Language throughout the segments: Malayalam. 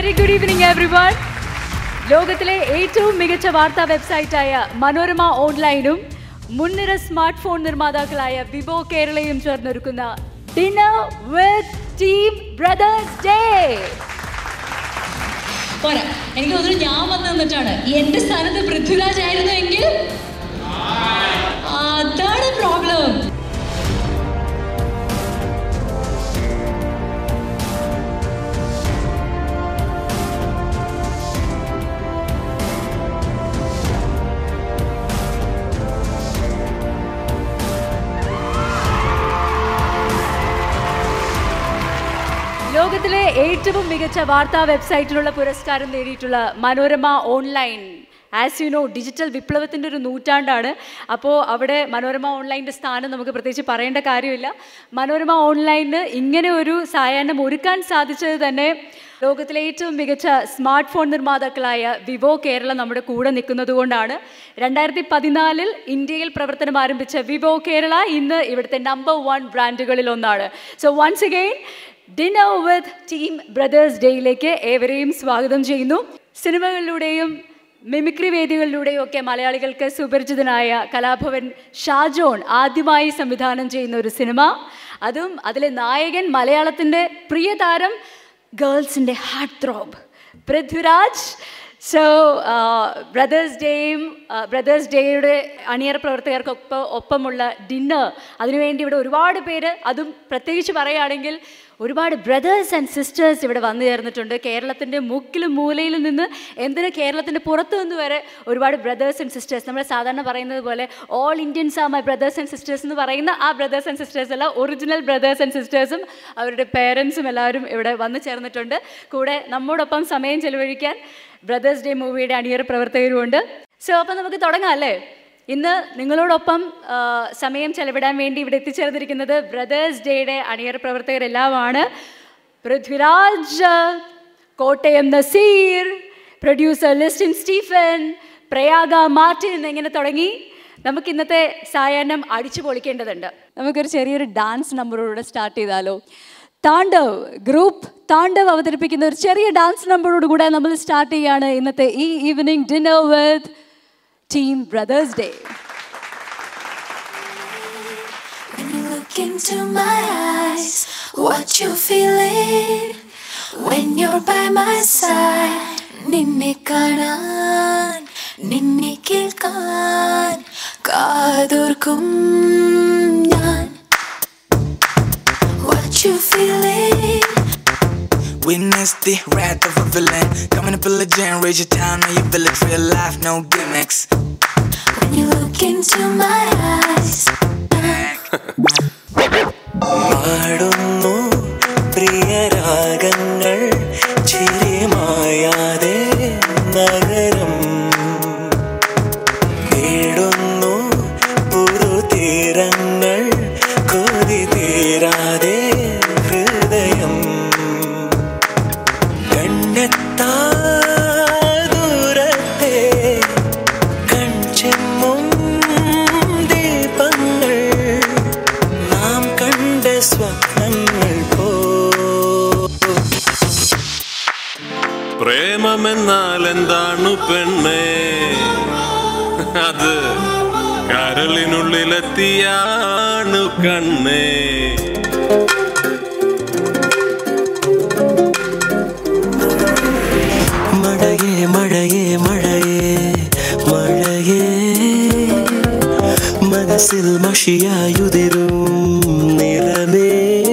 വെരി ഗുഡ് ഈവനിങ് എവ്രിവൺ ലോകത്തിലെ ഏറ്റവും മികച്ച വാർത്താ വെബ്സൈറ്റായ മനോരമ ഓൺലൈനും മുൻനിര സ്മാർട്ട് ഫോൺ നിർമ്മാതാക്കളായ വിവോ കേരളയും ചേർന്നൊരുക്കുന്ന dinner with team brothers day പോരാ എനിക്ക് തോന്നുന്നു ഞാൻ വന്ന് നിന്നിട്ടാണ് എന്റെ സ്ഥാനത്ത് പൃഥ്വിരാജ് ആയിരുന്നു എങ്കിൽ അതാണ് പ്രോബ്ലം ലോകത്തിലെ ഏറ്റവും മികച്ച വാർത്താ വെബ്സൈറ്റിനുള്ള പുരസ്കാരം നേടിയിട്ടുള്ള Manorama online as you know digital വിപ്ലവത്തിൻ്റെ ഒരു നൂറ്റാണ്ടാണ് അപ്പോൾ അവിടെ മനോരമ ഓൺലൈൻ്റെ സ്ഥാനം നമുക്ക് പ്രത്യേകിച്ച് പറയേണ്ട കാര്യമില്ല മനോരമ ഓൺലൈനിന് ഇങ്ങനെ ഒരു സായാഹ്നം ഒരുക്കാൻ സാധിച്ചത് തന്നെ ലോകത്തിലെ ഏറ്റവും മികച്ച സ്മാർട്ട് ഫോൺ നിർമ്മാതാക്കളായ വിവോ കേരള നമ്മുടെ കൂടെ നിൽക്കുന്നത് കൊണ്ടാണ് രണ്ടായിരത്തി പതിനാലിൽ ഇന്ത്യയിൽ പ്രവർത്തനം ആരംഭിച്ച വിവോ കേരള ഇന്ന് ഇവിടുത്തെ നമ്പർ വൺ ബ്രാൻഡുകളിൽ ഒന്നാണ് so once again dinner with team brothers ഡേയിലേക്ക് ഏവരെയും സ്വാഗതം ചെയ്യുന്നു സിനിമകളിലൂടെയും മിമിക്രി വേദികളിലൂടെയും ഒക്കെ മലയാളികൾക്ക് സുപരിചിതനായ കലാഭവൻ ഷാജോൺ ആദ്യമായി സംവിധാനം ചെയ്യുന്ന ഒരു സിനിമ അതും അതിലെ നായകൻ മലയാളത്തിൻ്റെ പ്രിയ താരം ഗേൾസിൻ്റെ heartthrob Prithviraj so brothers ഡേയും ബ്രദേഴ്സ് ഡേയുടെ അണിയറ പ്രവർത്തകർക്കൊപ്പം ഒപ്പമുള്ള ഡിന്നർ അതിനുവേണ്ടി ഇവിടെ ഒരുപാട് പേര് അതും പ്രത്യേകിച്ച് പറയുകയാണെങ്കിൽ ഒരുപാട് ബ്രദേഴ്സ് ആൻഡ് സിസ്റ്റേഴ്സ് ഇവിടെ വന്നു ചേർന്നിട്ടുണ്ട് കേരളത്തിൻ്റെ മുക്കിലും മൂലയിലും നിന്ന് എന്തിന് കേരളത്തിൻ്റെ പുറത്തു നിന്ന് വരെ ഒരുപാട് ബ്രദേഴ്സ് ആൻഡ് സിസ്റ്റേഴ്സ് നമ്മൾ സാധാരണ പറയുന്നത് പോലെ ഓൾ ഇന്ത്യൻസ് ആ മൈ ബ്രദേഴ്സ് ആൻഡ് സിസ്റ്റേഴ്സ് എന്ന് പറയുന്ന ആ ബ്രദേഴ്സ് ആൻഡ് സിസ്റ്റേഴ്സ് അല്ല ഒറിജിനൽ ബ്രദേഴ്സ് ആൻഡ് സിസ്റ്റേഴ്സും അവരുടെ പേരൻസും എല്ലാവരും ഇവിടെ വന്നു ചേർന്നിട്ടുണ്ട് കൂടെ നമ്മോടൊപ്പം സമയം ചെലവഴിക്കാൻ ബ്രദേഴ്സ് ഡേ മൂവിയുടെ അണിയറ പ്രവർത്തകരുമുണ്ട് സോ അപ്പം നമുക്ക് തുടങ്ങാം അല്ലേ ഇന്ന് നിങ്ങളോടൊപ്പം ആ, സമയം ചെലവിടാൻ വേണ്ടി ഇവിടെ എത്തിച്ചേർന്നിരിക്കുന്നത് ബ്രദേഴ്സ് ഡേയുടെ അണിയറ പ്രവർത്തകരെല്ലാമാണ് പൃഥ്വിരാജ് കോട്ടയം നസീർ പ്രൊഡ്യൂസർ ലിസ്റ്റിൻ സ്റ്റീഫൻ പ്രയാഗ മാർട്ടിൻ എന്നിങ്ങനെ തുടങ്ങി നമുക്ക് ഇന്നത്തെ സായാഹ്നം അടിച്ചു പൊളിക്കേണ്ടതുണ്ട് നമുക്കൊരു ചെറിയൊരു ഡാൻസ് നമ്പറോടെ സ്റ്റാർട്ട് ചെയ്താലോ താണ്ഡവ് ഗ്രൂപ്പ് താണ്ഡവ് അവതരിപ്പിക്കുന്ന ഒരു ചെറിയ ഡാൻസ് നമ്പറോട് കൂടെ നമ്മൾ സ്റ്റാർട്ട് ചെയ്യാണ് ഇന്നത്തെ ഈ evening dinner with team brothers day When you look into my eyes, what you feeling? When you're by my side, നിന്നെ കാണാൻ നിന്നെ കേൾക്കാൻ കാതോർക്കും ഞാൻ What you feeling? Witness the wrath of a villain. Coming to pillage and rage your town or your village. Real life, no gimmicks. When you look into my eyes, പാടുന്നു പ്രിയരാഗങ്ങൾ ചിരിമായാതെ നഗരം തേടുന്നു പുതുതീരങ്ങൾ കൊതി തീരാതെ ഹൃദയം കണ്ണെത്താ ദൂരത്തെ കൺചെമ്മും ദീപങ്ങൾ നാം കണ്ട സ്വപ്നങ്ങൾ പോ പ്രേമമെന്നാൽ എന്താണ് പെണ്ണേ അത് കരളിനുള്ളിലെത്തിയാണു കണ്ണേ മഴയേ മഴയേ മഴയേ മഴയേ മനസ്സിൽ മഷിയായുതിരും നിറമേ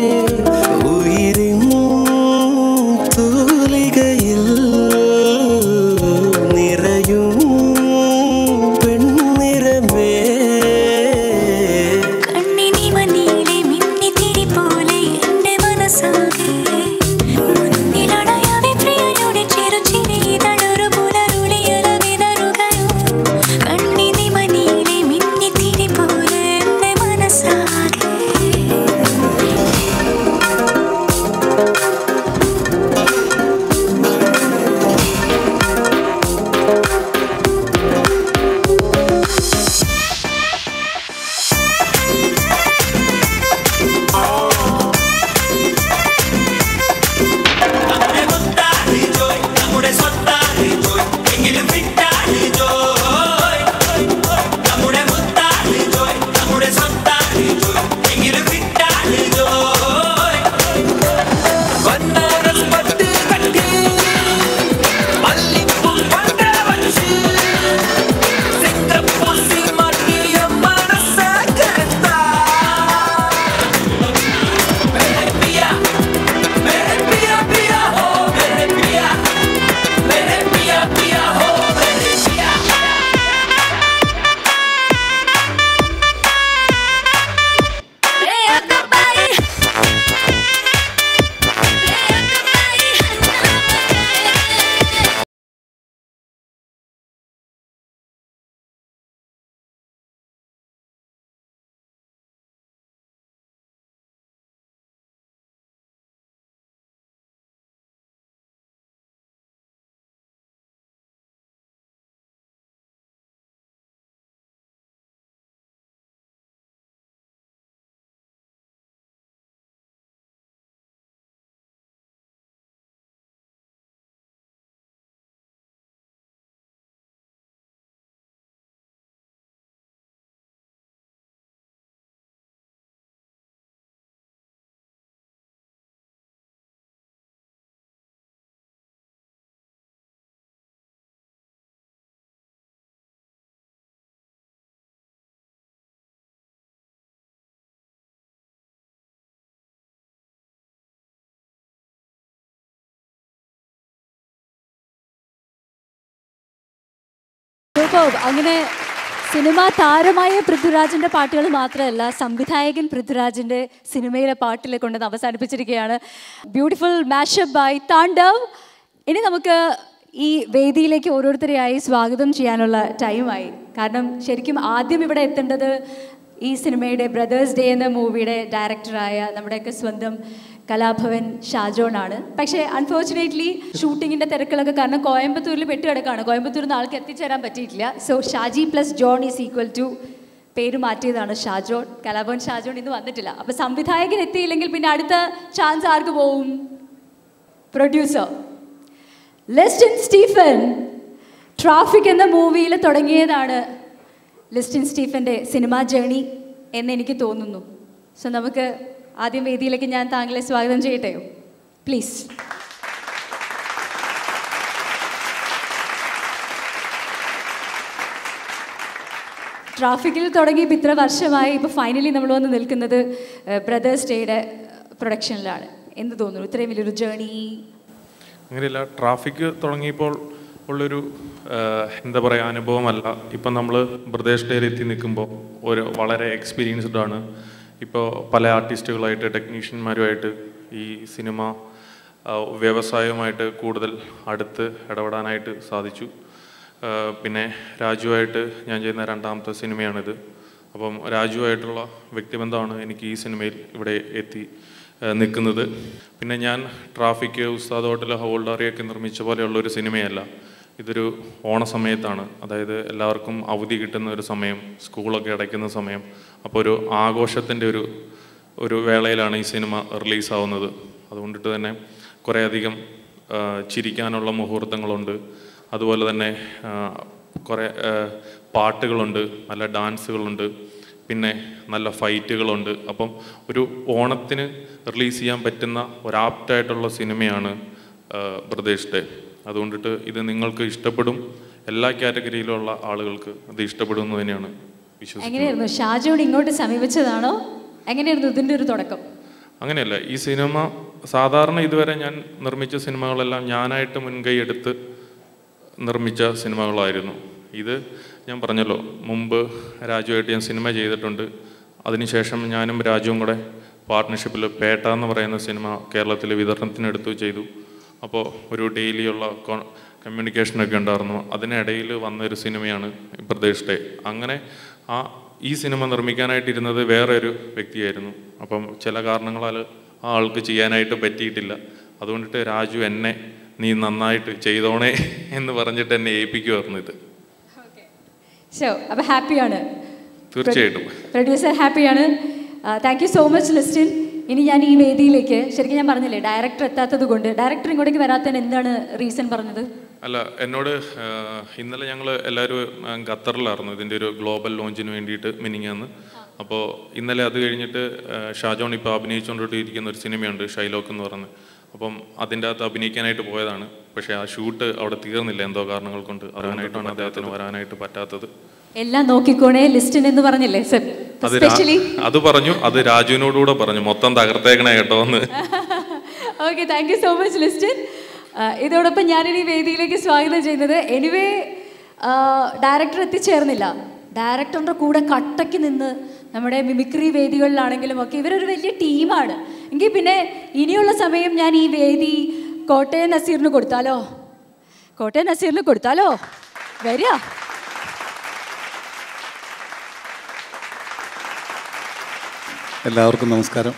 ഉയരും തൂലികയിൽ നിറയും പെൺനിറമേ കണ്ണിനി മണിയിലെ മിന്നിത്തിരി പോലെ എന്റെ മനസ്സാകെ മുന്നിലണയാതെ പ്രിയയുടെ ചെറുചിരി തളരു പുലരുളിയല വിതറുകയോ കണ്ണിനി മണിയിലെ മിന്നിത്തിരി പോലെ എന്റെ മനസ്സാകെ സൂപ്പർ അങ്ങനെ സിനിമാ താരമായ പൃഥ്വിരാജിന്റെ പാട്ടുകൾ മാത്രമല്ല സംവിധായകൻ പൃഥ്വിരാജിന്റെ സിനിമയിലെ പാട്ടിലെ കൊണ്ടുവന്ന് അവസാനിപ്പിച്ചിരിക്കുകയാണ് ബ്യൂട്ടിഫുൾ മാഷപ്പ് ബൈ താണ്ഡവ് ഇനി നമുക്ക് ഈ വേദിയിലേക്ക് ഓരോരുത്തരെയായി സ്വാഗതം ചെയ്യാനുള്ള ടൈമായി കാരണം ശരിക്കും ആദ്യം ഇവിടെ എത്തേണ്ടത് ഈ സിനിമയുടെ ബ്രദേഴ്സ് ഡേ എന്ന മൂവിയുടെ ഡയറക്ടറായ നമ്മുടെയൊക്കെ സ്വന്തം കലാഭവൻ ഷാജോൺ ആണ് പക്ഷേ അൺഫോർച്ചുനേറ്റ്ലി ഷൂട്ടിങ്ങിന്റെ തിരക്കുകളൊക്കെ കാരണം കോയമ്പത്തൂരിൽ പെട്ടുകിടക്കാണ് കോയമ്പത്തൂരിൽ നിന്ന് ആൾക്ക് എത്തിച്ചേരാൻ പറ്റിയിട്ടില്ല so Shaji plus John is equal to പേര് മാറ്റിയതാണ് ഷാജോൺ കലാഭവൻ ഷാജോൺ ഇന്ന് വന്നിട്ടില്ല അപ്പൊ സംവിധായകൻ എത്തിയില്ലെങ്കിൽ പിന്നെ അടുത്ത ചാൻസ് ആർക്ക് പോവും പ്രൊഡ്യൂസർ ലെസ്റ്റിൻ സ്റ്റീഫൻ ട്രാഫിക് എന്ന മൂവിയിൽ തുടങ്ങിയതാണ് ലിസ്റ്റിൻ സ്റ്റീഫൻ്റെ സിനിമാ ജേണി എന്ന് എനിക്ക് തോന്നുന്നു സോ നമുക്ക് ആദ്യം വേദിയിലേക്ക് ഞാൻ താങ്കളെ സ്വാഗതം ചെയ്യട്ടെയോ പ്ലീസ് ട്രാഫിക്കിൽ തുടങ്ങി ഇപ്പം ഇത്ര വർഷമായി ഇപ്പോൾ ഫൈനലി നമ്മൾ വന്ന് നിൽക്കുന്നത് ബ്രദേഴ്സ് ഡേയുടെ പ്രൊഡക്ഷനിലാണ് എന്ത് തോന്നുന്നു ഇത്രയും വലിയൊരു ജേണി അങ്ങനെയല്ല ട്രാഫിക് തുടങ്ങിയപ്പോൾ ഉള്ളൊരു ആ, എന്താ പറയുക അനുഭവമല്ല ഇപ്പം നമ്മൾ പ്രദേശ് ഡേയിൽ എത്തി നിൽക്കുമ്പോൾ ഒരു വളരെ എക്സ്പീരിയൻസ്ഡ് ആണ് ഇപ്പോൾ പല ആർട്ടിസ്റ്റുകളായിട്ട് ടെക്നീഷ്യന്മാരുമായിട്ട് ഈ സിനിമ ആ, വ്യവസായവുമായിട്ട് കൂടുതൽ അടുത്ത് ഇടപെടാനായിട്ട് സാധിച്ചു ആ, പിന്നെ രാജുവായിട്ട് ഞാൻ ചെയ്യുന്ന രണ്ടാമത്തെ സിനിമയാണിത് അപ്പം രാജുവായിട്ടുള്ള വ്യക്തിബന്ധമാണ് എനിക്ക് ഈ സിനിമയിൽ ഇവിടെ എത്തി ആ, നിൽക്കുന്നത് പിന്നെ ഞാൻ ട്രാഫിക് ഉസ്താദ് ഹോട്ടൽ ഹോൾഡാറിയൊക്കെ നിർമ്മിച്ച പോലെയുള്ള ഒരു സിനിമയല്ല ഇതൊരു ഓണസമയത്താണ് അതായത് എല്ലാവർക്കും അവധി കിട്ടുന്ന ഒരു സമയം സ്കൂളൊക്കെ അടയ്ക്കുന്ന സമയം അപ്പോൾ ഒരു ആഘോഷത്തിൻ്റെ ഒരു ഒരു വേളയിലാണ് ഈ സിനിമ റിലീസാവുന്നത് അതുകൊണ്ടിട്ട് തന്നെ കുറേയധികം ആ, ചിരിക്കാനുള്ള മുഹൂർത്തങ്ങളുണ്ട് അതുപോലെ തന്നെ ആ, കുറേ ആ, പാട്ടുകളുണ്ട് നല്ല ഡാൻസുകളുണ്ട് പിന്നെ നല്ല ഫൈറ്റുകളുണ്ട് അപ്പം ഒരു ഓണത്തിന് റിലീസ് ചെയ്യാൻ പറ്റുന്ന ഒരു ആപ്റ്റായിട്ടുള്ള സിനിമയാണ് ആ, പ്രദേശ് ഡേ അതുകൊണ്ടിട്ട് ഇത് നിങ്ങൾക്ക് ഇഷ്ടപ്പെടും എല്ലാ കാറ്റഗറിയിലുള്ള ആളുകൾക്ക് ഇത് ഇഷ്ടപ്പെടും എന്ന് തന്നെയാണ് വിശ്വസിക്കുന്നത് എങ്ങനെയായിരുന്നു ഷാജോട് ഇങ്ങോട്ട് സമീപിച്ചതാണോ എങ്ങനെയായിരുന്നു ഇതിൻ്റെ ഒരു തുടക്കം അങ്ങനെയല്ല ഈ സിനിമ സാധാരണ ഇതുവരെ ഞാൻ നിർമ്മിച്ച സിനിമകളെല്ലാം ഞാനായിട്ട് മുൻകൈ എടുത്ത് നിർമ്മിച്ച സിനിമകളായിരുന്നു ഇത് ഞാൻ പറഞ്ഞല്ലോ മുമ്പ് രാജുവായിട്ട് ഞാൻ സിനിമ ചെയ്തിട്ടുണ്ട് അതിനുശേഷം ഞാനും രാജുവും കൂടെ പാർട്ട്ണർഷിപ്പിൽ പേട്ട എന്ന് പറയുന്ന സിനിമ കേരളത്തിൽ വിതരണത്തിനെടുത്തു ചെയ്തു അപ്പോൾ ഒരു ഡെയിലിയുള്ള കമ്മ്യൂണിക്കേഷനൊക്കെ ഉണ്ടായിരുന്നു അതിനിടയിൽ വന്നൊരു സിനിമയാണ് ഈ പ്രദേശ് ഡേ അങ്ങനെ ആ ഈ സിനിമ നിർമ്മിക്കാനായിട്ടിരുന്നത് വേറെ ഒരു വ്യക്തിയായിരുന്നു അപ്പം ചില കാരണങ്ങളാൽ ആ ആൾക്ക് ചെയ്യാനായിട്ട് പറ്റിയിട്ടില്ല അതുകൊണ്ടിട്ട് രാജു എന്നെ നീ നന്നായിട്ട് ചെയ്തോണേ എന്ന് പറഞ്ഞിട്ട് എന്നെ ഏൽപ്പിക്കുമായിരുന്നു ഇത് ഷോ അപ്പോൾ ഹാപ്പിയാണ് തീർച്ചയായിട്ടും പ്രൊഡ്യൂസർ ഹാപ്പിയാണ് thank you so much Listin ഇനി ഞാൻ ഈ വേദിയിലേക്ക് ശരിക്കും ഞാൻ പറഞ്ഞില്ലേ ഡയറക്ടർ എത്താത്തത് കൊണ്ട് ഡയറക്ടർ ഇങ്ങോട്ടേക്ക് വരാത്തതിന് എന്താണ് റീസൺ പറഞ്ഞത് അല്ല എന്നോട് ആ, ഇന്നലെ ഞങ്ങൾ എല്ലാവരും ആ, ഖത്തറിലായിരുന്നു ഇതിൻ്റെ ഒരു ഗ്ലോബൽ ലോഞ്ചിന് വേണ്ടിയിട്ട് മിനിങ്ങാന്ന് അപ്പോൾ ഇന്നലെ അത് കഴിഞ്ഞിട്ട് ആ, ഷാജോൺ ഇപ്പോൾ അഭിനയിച്ചുകൊണ്ടിട്ട് ഇരിക്കുന്ന ഒരു സിനിമയുണ്ട് ഷൈലോക്ക് എന്ന് പറയുന്നത് അപ്പം അതിൻ്റെ അകത്ത് അഭിനയിക്കാനായിട്ട് പോയതാണ് പക്ഷേ ആ ഷൂട്ട് അവിടെ തീർന്നില്ല എന്തോ കാരണങ്ങൾ കൊണ്ട് വരാനായിട്ടാണ് അദ്ദേഹത്തിന് വരാനായിട്ട് പറ്റാത്തത് എല്ലാം നോക്കിക്കോണേ ലിസ്റ്റിൻ എന്ന് പറഞ്ഞില്ലേ സർ അത് രാ- സ്പെഷ്യലി അത് പറഞ്ഞു അത് രാജുവിനോടുകൂടെ പറഞ്ഞു മൊത്തം തകർത്തേക്കണേ കേട്ടോ എന്ന് okay thank you so much Listin ഇതോടൊപ്പം ഞാനിനി വേദിയിലേക്ക് സ്വാഗതം ചെയ്യുന്നത് എനിവേ ഡയറക്ടർ എത്തിച്ചേർന്നില്ല ഡയറക്ടറിൻ്റെ കൂടെ കട്ടയ്ക്ക് നിന്ന് നമ്മുടെ മിമിക്രി വേദികളിലാണെങ്കിലും ഒക്കെ ഇവരൊരു വലിയ ടീമാണ് എങ്കിൽ പിന്നെ ഇനിയുള്ള സമയം ഞാൻ ഈ വേദി കോട്ടയം നസീറിന് കൊടുത്താലോ കോട്ടയം നസീറിന് കൊടുത്താലോ വരിക എല്ലാവർക്കും നമസ്കാരം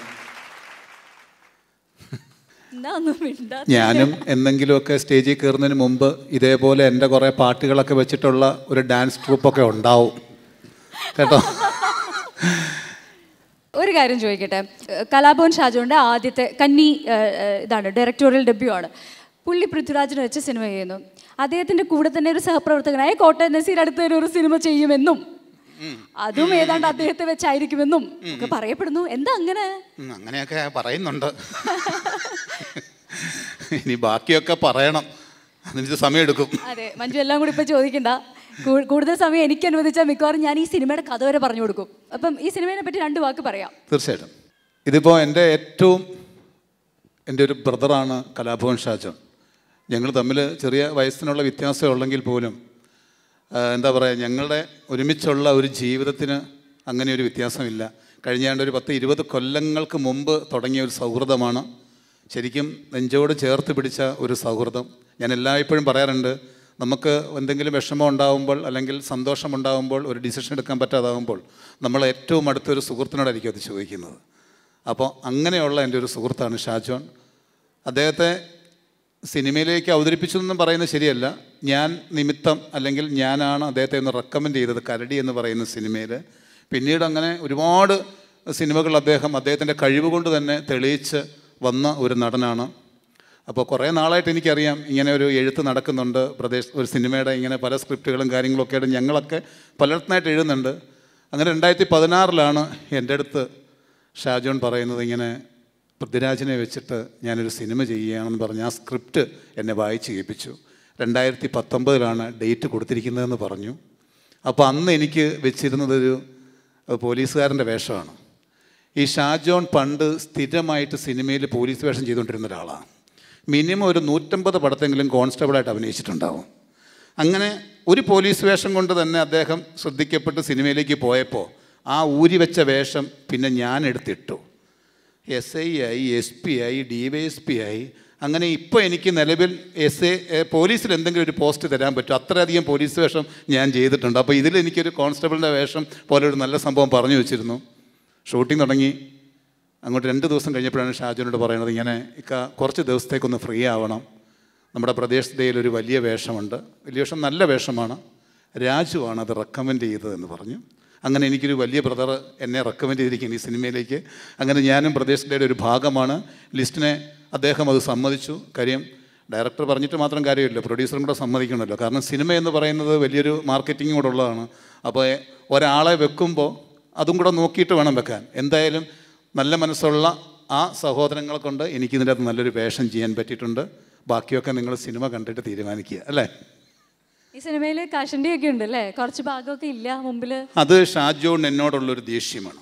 എന്നാ ഒന്നും മിണ്ടാ ഞാനും എന്തെങ്കിലുമൊക്കെ സ്റ്റേജിൽ കയറുന്നതിന് മുമ്പ് ഇതേപോലെ എൻ്റെ കുറേ പാട്ടുകളൊക്കെ വെച്ചിട്ടുള്ള ഒരു ഡാൻസ് ട്രൂപ്പൊക്കെ ഉണ്ടാവും കേട്ടോ ഒരു കാര്യം ചോദിക്കട്ടെ ഏഹ് കലാഭവൻ ഷാജോന്റെ ആദ്യത്തെ കന്നി ഏഹ്, ഏഹ്, ഇതാണ് ഡയറക്ടോറിയൽ ഡെബ്യൂ ആണ് പുള്ളി പൃഥ്വിരാജിനെ വെച്ച് സിനിമ ചെയ്യുന്നു അദ്ദേഹത്തിന്റെ കൂടെ തന്നെ ഒരു സഹപ്രവർത്തകനായ കോട്ടയം നസീർ അടുത്തൊരു ഒരു സിനിമ ചെയ്യുമെന്നും അതും ഏതാണ്ട് അദ്ദേഹത്തെ വെച്ചായിരിക്കുമെന്നും ഒക്കെ പറയപ്പെടുന്നു എന്താ അങ്ങനെ ഉം, അങ്ങനെയൊക്കെ പറയുന്നുണ്ട് ഇനി ബാക്കിയൊക്കെ പറയണം അതിന് സമയമെടുക്കും അതെ മഞ്ജു എല്ലാം കൂടി ഇപ്പൊ ചോദിക്കണ്ട കൂ- കൂടുതൽ സമയം എനിക്ക് അനുവദിച്ചാൽ മിക്കവാറും ഞാൻ ഈ സിനിമയുടെ കഥ വരെ പറഞ്ഞു കൊടുക്കും അപ്പം ഈ സിനിമയെ പറ്റി രണ്ട് വാക്ക് പറയാം തീർച്ചയായിട്ടും ഇതിപ്പോൾ എൻ്റെ ഏറ്റവും എൻ്റെ ഒരു ബ്രദറാണ് കലാഭവൻ ഷാജോൺ ഞങ്ങൾ തമ്മിൽ ചെറിയ വയസ്സിനുള്ള വ്യത്യാസം ഉള്ളെങ്കിൽ പോലും ആ, എന്താ പറയുക ഞങ്ങളുടെ ഒരുമിച്ചുള്ള ഒരു ജീവിതത്തിന് അങ്ങനെ ഒരു വ്യത്യാസമില്ല കഴിഞ്ഞാണ്ട് ഒരു പത്ത് ഇരുപത് കൊല്ലങ്ങൾക്ക് മുമ്പ് തുടങ്ങിയ ഒരു സൗഹൃദമാണ് ശരിക്കും നെഞ്ചോട് ചേർത്ത് പിടിച്ച ഒരു സൗഹൃദം ഞാൻ എല്ലായ്പ്പോഴും പറയാറുണ്ട് നമുക്ക് എന്തെങ്കിലും വിഷമം ഉണ്ടാകുമ്പോൾ അല്ലെങ്കിൽ സന്തോഷമുണ്ടാകുമ്പോൾ ഒരു ഡിസിഷൻ എടുക്കാൻ പറ്റാതാകുമ്പോൾ നമ്മൾ ഏറ്റവും അടുത്തൊരു സുഹൃത്തിനോടായിരിക്കും അത് ചോദിക്കുന്നത് അപ്പോൾ അങ്ങനെയുള്ള എൻ്റെ ഒരു സുഹൃത്താണ് ഷാജോൺ അദ്ദേഹത്തെ സിനിമയിലേക്ക് അവതരിപ്പിച്ചു എന്നും പറയുന്നത് ശരിയല്ല ഞാൻ നിമിത്തം അല്ലെങ്കിൽ ഞാനാണ് അദ്ദേഹത്തെ ഒന്ന് റെക്കമെൻഡ് ചെയ്തത് കരടി എന്ന് പറയുന്ന സിനിമയിൽ പിന്നീട് അങ്ങനെ ഒരുപാട് സിനിമകൾ അദ്ദേഹം അദ്ദേഹത്തിൻ്റെ കഴിവ് കൊണ്ട് തന്നെ തെളിയിച്ച് വന്ന ഒരു നടനാണ് അപ്പോൾ കുറേ നാളായിട്ട് എനിക്കറിയാം ഇങ്ങനെ ഒരു എഴുത്ത് നടക്കുന്നുണ്ട് പ്രദേശ് ഒരു സിനിമയുടെ ഇങ്ങനെ പല സ്ക്രിപ്റ്റുകളും കാര്യങ്ങളൊക്കെ ആയിട്ട് ഞങ്ങളൊക്കെ പലയിടത്തുനിന്നായിട്ട് എഴുതുന്നുണ്ട് അങ്ങനെ രണ്ടായിരത്തി പതിനാറിലാണ് എൻ്റെ അടുത്ത് ഷാജോൺ പറയുന്നത് ഇങ്ങനെ പൃഥ്വിരാജിനെ വെച്ചിട്ട് ഞാനൊരു സിനിമ ചെയ്യുകയാണെന്ന് പറഞ്ഞ് ആ സ്ക്രിപ്റ്റ് എന്നെ വായിച്ച് കേൾപ്പിച്ചു രണ്ടായിരത്തി പത്തൊമ്പതിലാണ് ഡേറ്റ് കൊടുത്തിരിക്കുന്നതെന്ന് പറഞ്ഞു അപ്പോൾ അന്ന് എനിക്ക് വെച്ചിരുന്നതൊരു പോലീസുകാരൻ്റെ വേഷമാണ് ഈ ഷാജോൺ പണ്ട് സ്ഥിരമായിട്ട് സിനിമയിൽ പോലീസ് വേഷം ചെയ്തുകൊണ്ടിരുന്ന ഒരാളാണ് മിനിമം ഒരു നൂറ്റമ്പത് പടത്തെങ്കിലും കോൺസ്റ്റബിളായിട്ട് അഭിനയിച്ചിട്ടുണ്ടാവും അങ്ങനെ ഒരു പോലീസ് വേഷം കൊണ്ട് തന്നെ അദ്ദേഹം ശ്രദ്ധിക്കപ്പെട്ട് സിനിമയിലേക്ക് പോയപ്പോൾ ആ ഊരി വെച്ച വേഷം പിന്നെ ഞാൻ എടുത്തിട്ടു എസ് ഐ ആയി എസ് പി ആയി ഡി വൈ എസ് പി ആയി അങ്ങനെ ഇപ്പോൾ എനിക്ക് നിലവിൽ എസ് എ പോലീസിൽ എന്തെങ്കിലും ഒരു പോസ്റ്റ് തരാൻ പറ്റും അത്രയധികം പോലീസ് വേഷം ഞാൻ ചെയ്തിട്ടുണ്ട് അപ്പോൾ ഇതിൽ എനിക്കൊരു കോൺസ്റ്റബിളിൻ്റെ വേഷം പോലെ ഒരു നല്ല സംഭവം പറഞ്ഞു വെച്ചിരുന്നു ഷൂട്ടിംഗ് തുടങ്ങി അങ്ങോട്ട് രണ്ട് ദിവസം കഴിഞ്ഞപ്പോഴാണ് ഷാജുനോട് പറയുന്നത് ഇങ്ങനെ ഇക്ക കുറച്ച് ദിവസത്തേക്കൊന്ന് ഫ്രീ ആവണം നമ്മുടെ പ്രദേശത്തയിൽ ഒരു വലിയ വേഷമുണ്ട് വലിയ വേഷം നല്ല വേഷമാണ് രാജുവാണ് അത് റെക്കമെൻഡ് ചെയ്തതെന്ന് പറഞ്ഞു അങ്ങനെ എനിക്കൊരു വലിയ ബ്രദർ എന്നെ റെക്കമെൻഡ് ചെയ്തിരിക്കുന്നു ഈ സിനിമയിലേക്ക് അങ്ങനെ ഞാനും പ്രദേശത്തിൻ്റെ ഒരു ഭാഗമാണ് ലിസ്റ്റിനെ അദ്ദേഹം അത് സമ്മതിച്ചു കാര്യം ഡയറക്ടർ പറഞ്ഞിട്ട് മാത്രം കാര്യമില്ല പ്രൊഡ്യൂസറും കൂടെ സമ്മതിക്കണമല്ലോ കാരണം സിനിമ എന്ന് പറയുന്നത് വലിയൊരു മാർക്കറ്റിംഗ് കൂടെ ഉള്ളതാണ് അപ്പോൾ ഒരാളെ വെക്കുമ്പോൾ അതും കൂടെ നോക്കിയിട്ട് വേണം വെക്കാൻ എന്തായാലും നല്ല മനസ്സുള്ള ആ സഹോദരങ്ങളെ കൊണ്ട് എനിക്കിതിൻ്റെ അകത്ത് നല്ലൊരു വേഷം ചെയ്യാൻ പറ്റിയിട്ടുണ്ട് ബാക്കിയൊക്കെ നിങ്ങൾ സിനിമ കണ്ടിട്ട് തീരുമാനിക്കുക അല്ലേ ഈ സിനിമയിൽ കഷണ്ടിയൊക്കെ ഉണ്ട് അല്ലേ കുറച്ച് ഭാഗമൊക്കെ ഇല്ല മുമ്പിൽ അത് ഷാജോൺ എന്നോടുള്ളൊരു ദേഷ്യമാണ്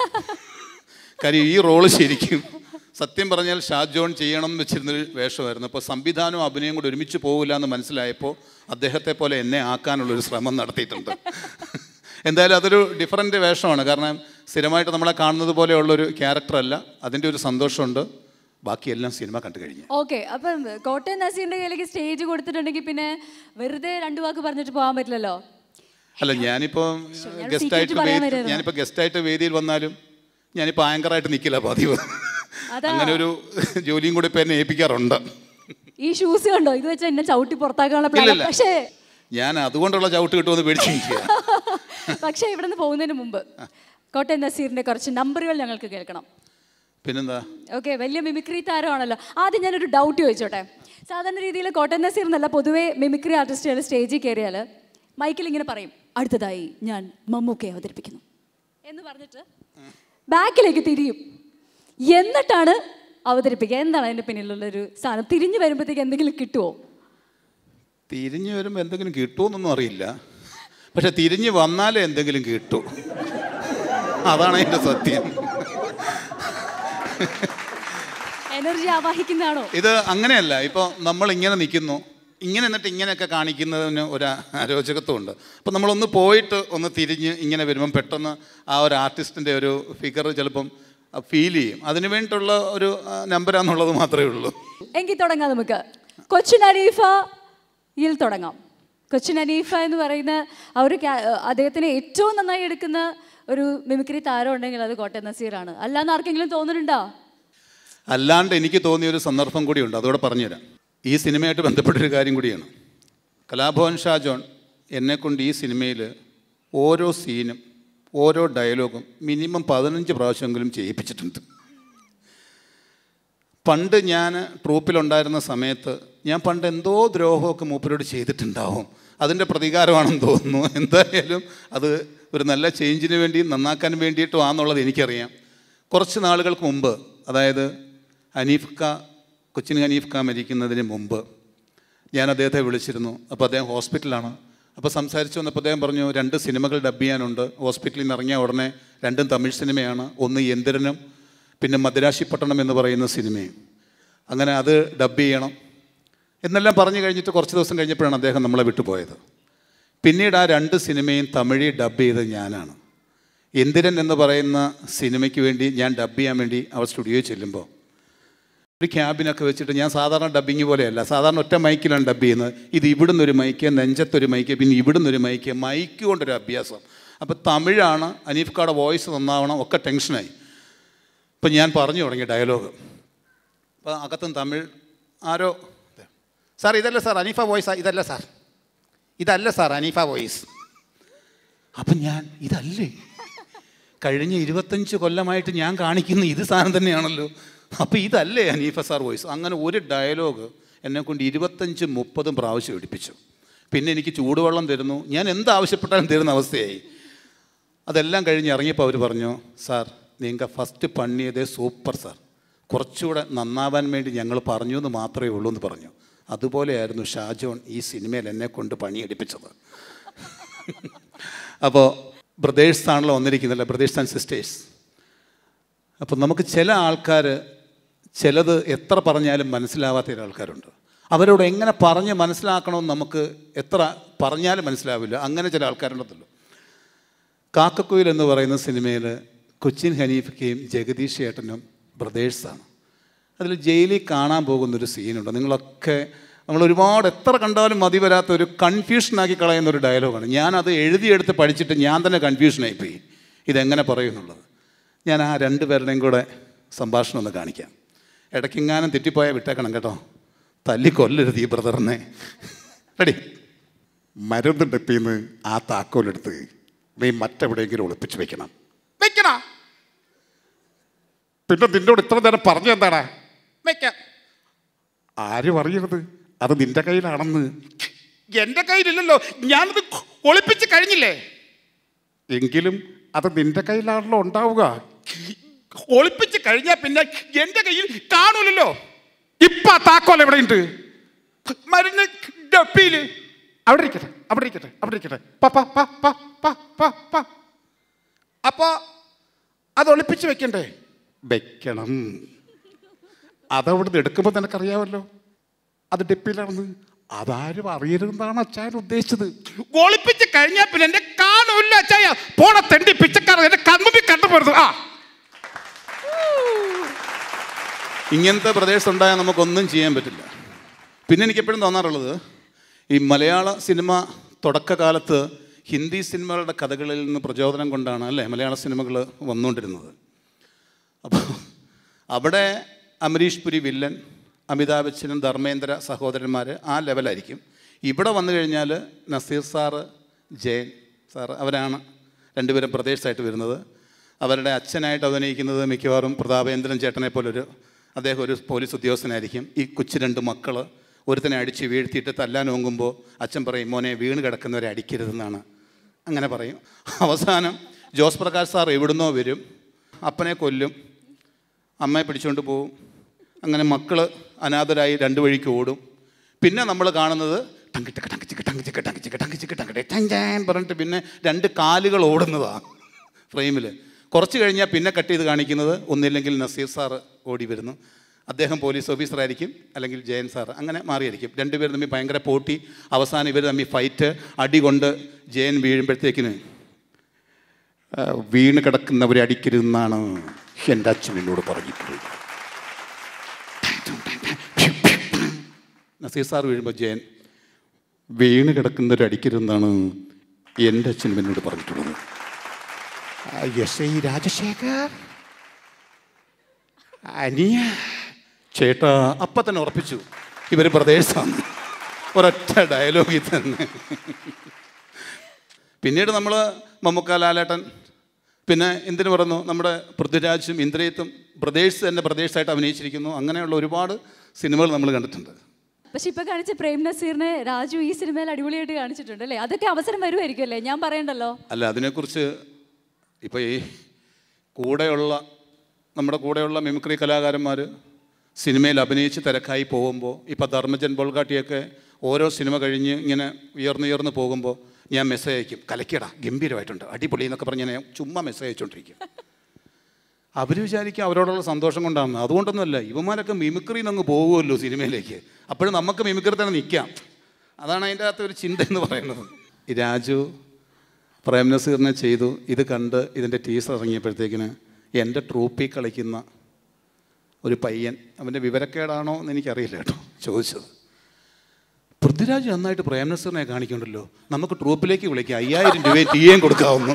കാര്യം ഈ റോള് ശരിക്കും സത്യം പറഞ്ഞാൽ ഷാജോൺ ചെയ്യണം എന്ന് വെച്ചിരുന്നൊരു വേഷമായിരുന്നു അപ്പോൾ സംവിധാനവും അഭിനയം കൂടി ഒരുമിച്ച് പോകില്ല എന്ന് മനസ്സിലായപ്പോൾ അദ്ദേഹത്തെ പോലെ എന്നെ ആക്കാനുള്ളൊരു ശ്രമം നടത്തിയിട്ടുണ്ട് എന്തായാലും അതൊരു ഡിഫറൻറ്റ് വേഷമാണ് കാരണം സ്ഥിരമായിട്ട് നമ്മളെ കാണുന്നത് പോലെയുള്ളൊരു ക്യാരക്ടറല്ല അതിൻ്റെ ഒരു സന്തോഷമുണ്ട് ബാക്കിയെല്ലാം സിനിമ കണ്ടു കഴിഞ്ഞു ഓക്കെ അപ്പം കോട്ടയം നസീറിന്റെ കയ്യിലേക്ക് സ്റ്റേജ് കൊടുത്തിട്ടുണ്ടെങ്കിൽ പിന്നെ വെറുതെ രണ്ടു വാക്ക് പറഞ്ഞിട്ട് പോകാൻ പറ്റില്ലല്ലോ അല്ല ഞാനിപ്പോൾ ഞാൻ ഗസ്റ്റായിട്ട് secret പറയാൻ വേദി വരുമായിരുന്നു. ഞാനിപ്പോൾ ഗസ്റ്റായിട്ട് വേദിയിൽ വന്നാലും ഞാനിപ്പോൾ ആങ്കറായിട്ട് നിൽക്കില്ല പതിവ് അതാ. അങ്ങനെ ഒരു ജോലിയും കൂടി ഇപ്പം എന്നെ ഏൽപ്പിക്കാറുണ്ട് ഈ ഷൂസ് കണ്ടോ ഇത് വെച്ചാൽ എന്നെ ചവിട്ടി പുറത്താക്കാനുള്ള പ്ലാൻ ഇല്ലില്ല. പക്ഷേ ഞാൻ അതുകൊണ്ടുള്ള ചവിട്ട് കിട്ടുമെന്ന് പേടിച്ച് നിൽക്കുക പക്ഷേ ഇവിടെ നിന്ന് പോകുന്നതിന് മുമ്പ് കോട്ടയം നസീറിന്റെ കുറച്ച് നമ്പറുകൾ ഞങ്ങൾക്ക് കേൾക്കണം പിന്നെന്താ ഓക്കെ വലിയ മിമിക്രി താരമാണല്ലോ ആദ്യം ഞാനൊരു ഡൗട്ട് ചോദിച്ചോട്ടെ സാധാരണ രീതിയിൽ കോട്ടയം നസീർ എന്നല്ല പൊതുവേ മിമിക്രി ആർട്ടിസ്റ്റുകൾ സ്റ്റേജിൽ കയറിയാൽ മൈക്കിൽ ഇങ്ങനെ പറയും അടുത്തതായി ഞാൻ മമ്മൂക്കെ അവതരിപ്പിക്കുന്നു എന്ന് പറഞ്ഞിട്ട് ബാക്കിലേക്ക് തിരിയും എന്നിട്ടാണ് അവതരിപ്പിക്കുക എന്താണ് അതിൻ്റെ പിന്നിലുള്ളൊരു സാധനം തിരിഞ്ഞു വരുമ്പോഴത്തേക്ക് എന്തെങ്കിലും കിട്ടുമോ തിരിഞ്ഞു വരുമ്പോൾ എന്തെങ്കിലും കിട്ടുമെന്നൊന്നും അറിയില്ല പക്ഷെ തിരിഞ്ഞു വന്നാലേ എന്തെങ്കിലും കിട്ടൂ അതാണ് അതിൻ്റെ സത്യം എനർജി ആവാഹിക്കുന്നതാണോ ഇത് അങ്ങനെയല്ല ഇപ്പോൾ നമ്മൾ ഇങ്ങനെ നിൽക്കുന്നു ഇങ്ങനെ എന്നിട്ട് ഇങ്ങനെയൊക്കെ കാണിക്കുന്നതിന് ഒരു അരോചകത്വമുണ്ട് അപ്പോൾ നമ്മളൊന്ന് പോയിട്ട് ഒന്ന് തിരിഞ്ഞ് ഇങ്ങനെ വരുമ്പം പെട്ടെന്ന് ആ ഒരു ആർട്ടിസ്റ്റിൻ്റെ ഒരു ഫിഗർ ചിലപ്പം ഫീൽ ചെയ്യും അതിന് വേണ്ടിയിട്ടുള്ള ഒരു ആ, നമ്പരാന്നുള്ളത് മാത്രമേ ഉള്ളൂ എങ്കിൽ തുടങ്ങാം നമുക്ക് കൊച്ചിൻ അനീഫയിൽ തുടങ്ങാം കൊച്ചിൻ അനീഫ എന്ന് പറയുന്ന ആ ഒരു ക്യാ- അദ്ദേഹത്തിന് ഏറ്റവും നന്നായി എടുക്കുന്ന ഒരു മിമിക്രി താരം ഉണ്ടെങ്കിൽ അത് കോട്ടയം നസീറാണ് അല്ലാന്ന് ആർക്കെങ്കിലും തോന്നുന്നുണ്ടോ അല്ലാണ്ട് എനിക്ക് തോന്നിയ ഒരു സന്ദർഭം കൂടിയുണ്ട് അതോടെ പറഞ്ഞുതരാം ഈ സിനിമയായിട്ട് ബന്ധപ്പെട്ടൊരു കാര്യം കൂടിയാണ് കലാഭവൻ ഷാജോൺ എന്നെക്കൊണ്ട് ഈ സിനിമയിൽ ഓരോ സീനും ഓരോ ഡയലോഗും മിനിമം പതിനഞ്ച് പ്രാവശ്യമെങ്കിലും ചെയ്യിപ്പിച്ചിട്ടുണ്ട് പണ്ട് ഞാൻ ട്രൂപ്പിലുണ്ടായിരുന്ന സമയത്ത് ഞാൻ പണ്ട് എന്തോ ദ്രോഹമൊക്കെ മൂപ്പരോട് ചെയ്തിട്ടുണ്ടാവും അതിൻ്റെ പ്രതികാരമാണെന്ന് തോന്നുന്നു എന്തായാലും അത് ഒരു നല്ല ചേഞ്ചിന് വേണ്ടിയും നന്നാക്കാൻ വേണ്ടിയിട്ടും ആണെന്നുള്ളത് എനിക്കറിയാം കുറച്ച് നാളുകൾക്ക് മുമ്പ് അതായത് ഹനീഫ് ഖാ കൊച്ചിൻ ഹനീഫ് ഖാ മരിക്കുന്നതിന് മുമ്പ് ഞാൻ അദ്ദേഹത്തെ വിളിച്ചിരുന്നു അപ്പോൾ അദ്ദേഹം ഹോസ്പിറ്റലാണ് അപ്പോൾ സംസാരിച്ചു വന്നപ്പോൾ അദ്ദേഹം പറഞ്ഞു രണ്ട് സിനിമകൾ ഡബ് ചെയ്യാനുണ്ട് ഹോസ്പിറ്റലിൽ നിന്ന് ഇറങ്ങിയ ഉടനെ രണ്ടും തമിഴ് സിനിമയാണ് ഒന്ന് യന്ത്രനും പിന്നെ മദ്രാശിപ്പട്ടണം എന്ന് പറയുന്ന സിനിമയും അങ്ങനെ അത് ഡബ് ചെയ്യണം എന്നെല്ലാം പറഞ്ഞു കഴിഞ്ഞിട്ട് കുറച്ച് ദിവസം കഴിഞ്ഞപ്പോഴാണ് അദ്ദേഹം നമ്മളെ വിട്ടുപോയത് പിന്നീട് ആ രണ്ട് സിനിമയും തമിഴിൽ ഡബ് ചെയ്തത് ഞാനാണ് എന്തിരൻ എന്ന് പറയുന്ന സിനിമയ്ക്ക് വേണ്ടി ഞാൻ ഡബ് ചെയ്യാൻ വേണ്ടി അവർ സ്റ്റുഡിയോയിൽ ചെല്ലുമ്പോൾ ഒരു ക്യാബിനൊക്കെ വെച്ചിട്ട് ഞാൻ സാധാരണ ഡബ്ബിങ് പോലെയല്ല സാധാരണ ഒറ്റ മൈക്കിലാണ് ഡബ് ചെയ്യുന്നത് ഇത് ഇവിടുന്ന് ഒരു മൈക്ക് നെഞ്ചത്തൊരു മൈക്ക് പിന്നെ ഇവിടുന്ന് ഒരു മൈക്ക് മൈക്ക് കൊണ്ടൊരു അഭ്യാസം അപ്പോൾ തമിഴാണ് അനീഫ് കാടെ വോയിസ് നന്നാവണം ഒക്കെ ടെൻഷനായി അപ്പം ഞാൻ പറഞ്ഞു തുടങ്ങി ഡയലോഗ് അപ്പോൾ അകത്തും തമിഴ് ആരോ സാർ ഇതല്ല സാർ അനീഫ വോയിസ് ഇതല്ല സാർ ഇതല്ല സാർ അനീഫ വോയിസ് അപ്പം ഞാൻ ഇതല്ലേ കഴിഞ്ഞ ഇരുപത്തഞ്ച് കൊല്ലമായിട്ട് ഞാൻ കാണിക്കുന്ന ഇത് സാധനം തന്നെയാണല്ലോ അപ്പോൾ ഇതല്ലേ ഹനീഫ സാർ വോയിസ് അങ്ങനെ ഒരു ഡയലോഗ് എന്നെ കൊണ്ട് ഇരുപത്തഞ്ച് മുപ്പതും പ്രാവശ്യം എടുപ്പിച്ചു പിന്നെ എനിക്ക് ചൂടുവെള്ളം തരുന്നു ഞാൻ എന്ത് ആവശ്യപ്പെട്ടാലും തരുന്ന അവസ്ഥയായി അതെല്ലാം കഴിഞ്ഞ് ഇറങ്ങിയപ്പോൾ അവർ പറഞ്ഞു സാർ നിങ്ങൾ ഫസ്റ്റ് പണിയതേ സൂപ്പർ സാർ കുറച്ചുകൂടെ നന്നാവാൻ വേണ്ടി ഞങ്ങൾ പറഞ്ഞു എന്ന് മാത്രമേ ഉള്ളൂ എന്ന് പറഞ്ഞു അതുപോലെയായിരുന്നു ഷാജോൺ ഈ സിനിമയിൽ എന്നെ കൊണ്ട് പണിയെടുപ്പിച്ചത് അപ്പോൾ ബ്രദേഴ്സ് ആണല്ലോ വന്നിരിക്കുന്നില്ല ബ്രദേഴ്സ് ആൻഡ് സിസ്റ്റേഴ്സ് അപ്പോൾ നമുക്ക് ചില ആൾക്കാർ ചിലത് എത്ര പറഞ്ഞാലും മനസ്സിലാവാത്ത ചില ആൾക്കാരുണ്ട് അവരോട് എങ്ങനെ പറഞ്ഞ് മനസ്സിലാക്കണമെന്ന് നമുക്ക് എത്ര പറഞ്ഞാലും മനസ്സിലാവില്ല അങ്ങനെ ചില ആൾക്കാരുണ്ടല്ലോ കാക്കക്കുയിൽ എന്ന് പറയുന്ന സിനിമയിൽ കൊച്ചിൻ ഹനീഫയ്ക്കയും ജഗദീഷ് ചേട്ടനും ബ്രദേഴ്സാണ് അതിൽ ജയിലിൽ കാണാൻ പോകുന്നൊരു സീനുണ്ട് നിങ്ങളൊക്കെ നമ്മൾ ഒരുപാട് എത്ര കണ്ടാലും മതി വരാത്ത ഒരു കൺഫ്യൂഷനാക്കി കളയുന്ന ഒരു ഡയലോഗാണ് ഞാനത് എഴുതിയെടുത്ത് പഠിച്ചിട്ട് ഞാൻ തന്നെ കൺഫ്യൂഷനായിപ്പോയി ഇതെങ്ങനെ പറയുന്നുള്ളത് ഞാൻ ആ രണ്ട് പേരുടെയും കൂടെ സംഭാഷണം ഒന്ന് കാണിക്കാം ഇടയ്ക്കെങ്ങാനും തെറ്റിപ്പോയാൽ വിട്ടേക്കണം കേട്ടോ തല്ലി കൊല്ലരുത് ഈ ബ്രദറിനെ റെഡി മരുന്ന് ഡെപ്പിന്ന് ആ താക്കോലെടുത്ത് നീ മറ്റെവിടെയെങ്കിലും ഒളിപ്പിച്ച് വെക്കണം വെക്കണ പിന്നെ നിന്നോട് ഇത്ര നേരം പറഞ്ഞു എന്താടാ വെക്കാം ആരും അറിയരുത് അത് നിന്റെ കയ്യിലാണെന്ന് എന്റെ കയ്യിലില്ലല്ലോ ഞാനത് ഒളിപ്പിച്ച് കഴിഞ്ഞില്ലേ എങ്കിലും അത് നിന്റെ കയ്യിലാണല്ലോ ഉണ്ടാവുക ഒളിപ്പിച്ച് കഴിഞ്ഞാൽ പിന്നെ എന്റെ കയ്യിൽ കാണൂലല്ലോ ഇപ്പൊ ആ താക്കോൽ എവിടെയുണ്ട് മരുന്ന് ഡപ്പിയില് അവിടെ ഇരിക്കട്ടെ അവിടെ ഇരിക്കട്ടെ അവിടെ ഇരിക്കട്ടെ പ, പ, പ, പ, പ, പ, പ. അപ്പോ അത് ഒളിപ്പിച്ച് വെക്കണ്ടേ വെക്കണം അതവിടുന്ന് എടുക്കുമ്പോൾ നിനക്കറിയാമല്ലോ അത് ഡെപ്പിയിലാണെന്ന് അതാരും അറിയരുതെന്നാണ് അച്ചായൻ ഉദ്ദേശിച്ചത് ഒളിപ്പിച്ച് കഴിഞ്ഞാൽ പിന്നെ എന്റെ കാണൂല്ല അച്ചായ പോണ തെണ്ടി പിച്ചക്കാരൻ എന്റെ കൺമുമ്പിൽ കണ്ടുപോരുത് ആ ഇങ്ങനത്തെ പ്രദേശം ഉണ്ടായാൽ നമുക്കൊന്നും ചെയ്യാൻ പറ്റില്ല പിന്നെ എനിക്ക് എപ്പോഴും തോന്നാറുള്ളത് ഈ മലയാള സിനിമ തുടക്കകാലത്ത് ഹിന്ദി സിനിമകളുടെ കഥകളിൽ നിന്ന് പ്രചോദനം കൊണ്ടാണ് അല്ലേ മലയാള സിനിമകൾ വന്നുകൊണ്ടിരുന്നത് അപ്പോൾ അവിടെ അമരീഷ് പുരി വില്ലൻ അമിതാഭ് ബച്ചനും ധർമ്മേന്ദ്ര സഹോദരന്മാർ ആ ലെവലായിരിക്കും ഇവിടെ വന്നു കഴിഞ്ഞാൽ നസീർ സാറ് ജയൻ സാറ് അവരാണ് രണ്ടുപേരും പ്രദേശമായിട്ട് വരുന്നത് അവരുടെ അച്ഛനായിട്ട് അഭിനയിക്കുന്നത് മിക്കവാറും പ്രതാപേന്ദ്രൻ ചേട്ടനെ പോലൊരു അദ്ദേഹം ഒരു പോലീസ് ഉദ്യോഗസ്ഥനായിരിക്കും ഈ കൊച്ചു രണ്ട് മക്കൾ ഒരുത്തനെ അടിച്ച് വീഴ്ത്തിയിട്ട് തല്ലാൻ ഓങ്ങുമ്പോൾ അച്ഛൻ പറയും മോനെ വീണ് കിടക്കുന്നവരെ അടിക്കരുതെന്നാണ് അങ്ങനെ പറയും അവസാനം ജോസ് പ്രകാശ് സാർ എവിടുന്നോ വരും അപ്പനെ കൊല്ലും അമ്മയെ പിടിച്ചുകൊണ്ട് പോവും അങ്ങനെ മക്കൾ അനാഥരായി രണ്ട് വഴിക്ക് ഓടും പിന്നെ നമ്മൾ കാണുന്നത് ടങ്ക് ടക്ക് ടങ്ക് ചിക്ക് ടങ്ക് ചിക്ക് ടങ്ക് ചിക്ക് ടങ്ക് ചിക്ക് ടങ്ക് ടേ ടങ് ചാൻ പറഞ്ഞിട്ട് പിന്നെ രണ്ട് കാലുകൾ ഓടുന്നതാണ് ഫ്രെയിമിൽ കുറച്ച് കഴിഞ്ഞാൽ പിന്നെ കട്ട് ചെയ്ത് കാണിക്കുന്നത് ഒന്നില്ലെങ്കിൽ നസീർ സാറ് ഓടി വരുന്നു അദ്ദേഹം പോലീസ് ഓഫീസറായിരിക്കും അല്ലെങ്കിൽ ജയൻ സാർ അങ്ങനെ മാറിയായിരിക്കും രണ്ടുപേരും തമ്മിൽ ഭയങ്കര പോട്ടി അവസാനം ഇവർ തമ്മിൽ ഫൈറ്റ് അടി കൊണ്ട് ജയൻ വീഴുമ്പോഴത്തേക്കിന് ആ, വീണ് കിടക്കുന്നവരെ അടിക്കരുതെന്നാണ് എൻ്റെ അച്ഛൻ എന്നോട് പറഞ്ഞിട്ടുള്ളത് നസീർ സാർ വീഴുമ്പോൾ ജയൻ വീണ് കിടക്കുന്നവരെ അടിക്കരുതെന്നാണ് എൻ്റെ അച്ഛൻ എന്നോട് പറഞ്ഞിട്ടുള്ളത് ആ, എസ് ഐ രാജശേഖർ അനിയ ചേട്ടാ അപ്പം തന്നെ ഉറപ്പിച്ചു ഇവർ പ്രദേശമാണ് ഒരൊറ്റ ഡയലോഗിൽ തന്നെ പിന്നീട് നമ്മൾ മമ്മൂക്ക ലാലേട്ടൻ പിന്നെ എന്തിനു പറഞ്ഞു നമ്മുടെ പൃഥ്വിരാജും ഇന്ദ്രയത്തും പ്രദേശ് തന്നെ പ്രദേശമായിട്ട് അഭിനയിച്ചിരിക്കുന്നു അങ്ങനെയുള്ള ഒരുപാട് സിനിമകൾ നമ്മൾ കണ്ടിട്ടുണ്ട് പക്ഷെ ഇപ്പൊ കാണിച്ച പ്രേം നസീറിനെ രാജു ഈ സിനിമയിൽ അടിപൊളിയായിട്ട് കാണിച്ചിട്ടുണ്ട് അല്ലേ അതൊക്കെ അവസരം വരുമായിരിക്കും അല്ലേ ഞാൻ പറയണ്ടല്ലോ അല്ല അതിനെക്കുറിച്ച് ഇപ്പോൾ ഈ കൂടെയുള്ള നമ്മുടെ കൂടെയുള്ള മിമിക്രി കലാകാരന്മാർ സിനിമയിൽ അഭിനയിച്ച് തിരക്കായി പോകുമ്പോൾ ഇപ്പോൾ ധർമ്മജൻ ബോൾഗാട്ടിയൊക്കെ ഓരോ സിനിമ കഴിഞ്ഞ് ഇങ്ങനെ ഉയർന്നുയർന്ന് പോകുമ്പോൾ ഞാൻ മെസ്സേജ് അയക്കും കലക്കിയടാ ഗംഭീരമായിട്ടുണ്ട് അടിപൊളി എന്നൊക്കെ പറഞ്ഞ് ഞാൻ ചുമ്മാ മെസ്സേജ് അയച്ചുകൊണ്ടിരിക്കും അവർ വിചാരിക്കും അവരോടുള്ള സന്തോഷം കൊണ്ടാണ് അതുകൊണ്ടൊന്നുമല്ല ഇവന്മാരൊക്കെ മിമിക്രിയിൽ നിന്ന് അങ്ങ് പോകുമല്ലോ സിനിമയിലേക്ക് അപ്പോഴും നമുക്ക് മിമിക്രി തന്നെ നിൽക്കാം അതാണ് അതിൻ്റെ അകത്ത് ഒരു ചിന്ത എന്ന് പറയുന്നത് ഈ രാജു പ്രേം നസീറിനെ ചെയ്തു ഇത് കണ്ട് ഇതിൻ്റെ ടീസർ ഇറങ്ങിയപ്പോഴത്തേക്കിന് എൻ്റെ ട്രൂപ്പിൽ കളിക്കുന്ന ഒരു പയ്യൻ അവൻ്റെ വിവരക്കേടാണോ എന്ന് എനിക്കറിയില്ല കേട്ടോ ചോദിച്ചത് പൃഥ്വിരാജ് നന്നായിട്ട് പ്രേം നസീറിനെ കാണിക്കണ്ടല്ലോ നമുക്ക് ട്രൂപ്പിലേക്ക് വിളിക്കാം അയ്യായിരം രൂപയും ടീയേം കൊടുക്കാവുന്നു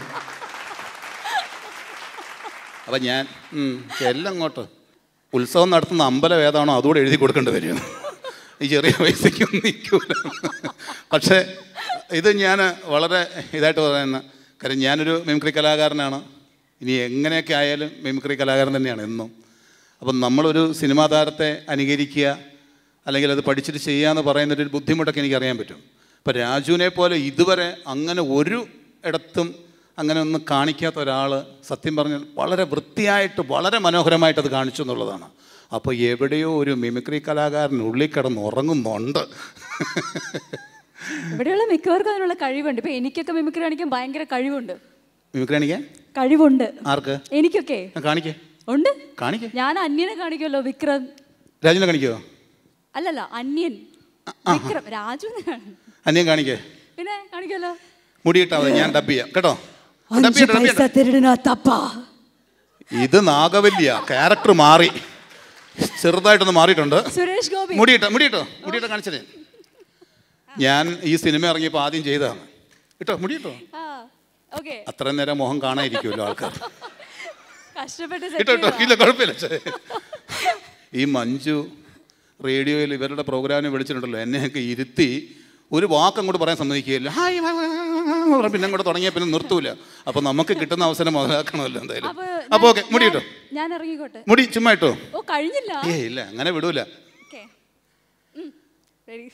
അപ്പം ഞാൻ ഉം, എല്ലാം അങ്ങോട്ട് ഉത്സവം നടത്തുന്ന അമ്പലം ഏതാണോ അതുകൂടെ എഴുതി കൊടുക്കേണ്ടി വരും ഈ ചെറിയ പൈസയ്ക്കൊന്നും നിൽക്കൂല പക്ഷേ ഇത് ഞാൻ വളരെ ഇതായിട്ട് പറയുന്ന കാര്യം ഞാനൊരു മിമിക്രി കലാകാരനാണ് ഇനി എങ്ങനെയൊക്കെ ആയാലും മിമിക്രി കലാകാരൻ തന്നെയാണ് എന്നും അപ്പം നമ്മളൊരു സിനിമാ താരത്തെ അനുകരിക്കുക അല്ലെങ്കിൽ അത് പഠിച്ചിട്ട് ചെയ്യുക എന്ന് പറയുന്നൊരു ബുദ്ധിമുട്ടൊക്കെ എനിക്കറിയാൻ പറ്റും അപ്പോൾ രാജുവിനെ പോലെ ഇതുവരെ അങ്ങനെ ഒരു ഇടത്തും അങ്ങനെ ഒന്നും കാണിക്കാത്ത ഒരാൾ സത്യം പറഞ്ഞാൽ വളരെ വൃത്തിയായിട്ട് വളരെ മനോഹരമായിട്ട് അത് കാണിച്ചു എന്നുള്ളതാണ് അപ്പോൾ എവിടെയോ ഒരു മിമിക്രി കലാകാരൻ ഉള്ളിൽ കിടന്ന് ഉറങ്ങുന്നുണ്ട് ഇവിടെയുള്ള മിക്കവർക്കും അതിനുള്ള കഴിവുണ്ട് ഇപ്പൊ എനിക്കൊക്കെ മിമിക്രി കാണിക്കാൻ ഭയങ്കര കഴിവുണ്ട് മിമിക്രി കാണിക്കാൻ കഴിവുണ്ട് ആർക്ക് എനിക്കൊക്കെ ആ, കാണിക്കേ ഉണ്ട് കാണിക്കേ ഞാൻ അന്യനെ കാണിക്കുമല്ലോ വിക്രം രാജുവിനെ കാണിക്കുമോ അല്ലല്ല അന്യൻ വിക്രം രാജുവിനെ കാണും അന്യം കാണിക്കേ പിന്നെ കാണിക്കുമല്ലോ മുടിയിട്ടാ മതി ഞാൻ ഡബ് ചെയ്യാം കേട്ടോ ഡബ് അഞ്ച് ചെയ്യട്ടെ, ഡബ് പൈസ ചെയ്യട്ടെ. തരുന്ന തപ്പ ഇത് നാഗവല്യ ക്യാരക്ടർ മാറി ചെറുതായിട്ടൊന്ന് മാറിയിട്ടുണ്ട് സുരേഷ് ഗോപി മുടിയിട്ടോ മുടിയിട്ടോ മുടിയിട്ടോ കാണിച്ചതേ ഞാൻ ഈ സിനിമ ഇറങ്ങിയപ്പോൾ ആദ്യം ചെയ്തതാണ് ഇട്ടോ മുടിയിട്ടോ ആ ഓക്കെ അത്രയും നേരം മുഖം കാണാതിരിക്കുമല്ലോ ആൾക്കാർ കഷ്ടപ്പെട്ട് ഇട്ടോ set ഇട്ടോ ചെയ്തതാ. ഇല്ല കുഴപ്പമില്ല ഛെ. ഈ മഞ്ജു റേഡിയോയിൽ ഇവരുടെ പ്രോഗ്രാമിന് വിളിച്ചിട്ടുണ്ടല്ലോ എന്നെയൊക്കെ ഇരുത്തി ഒരു വാക്ക് അങ്ങോട്ട് പറയാൻ സമ്മതിക്കുകയില്ല ഹായ് വാ, വാ, വാ, വാ, വാ, വാ. പിന്നെ അങ്ങോട്ട് തുടങ്ങിയാൽ പിന്നെ നിർത്തൂല അപ്പോൾ നമുക്ക് കിട്ടുന്ന അവസരം മുതലാക്കണമല്ലോ എന്തായാലും അപ്പൊ അപ്പോൾ ഞാൻ- ഓക്കെ മുടി ഇട്ടോ ഞാൻ- ഞാൻ ഇറങ്ങിക്കോട്ടെ മുടി ചുമ്മാ ഇട്ടോ ഓ കഴിഞ്ഞില്ല ഏ ഇല്ല അങ്ങനെ വിടൂല ഓക്കെ റെഡി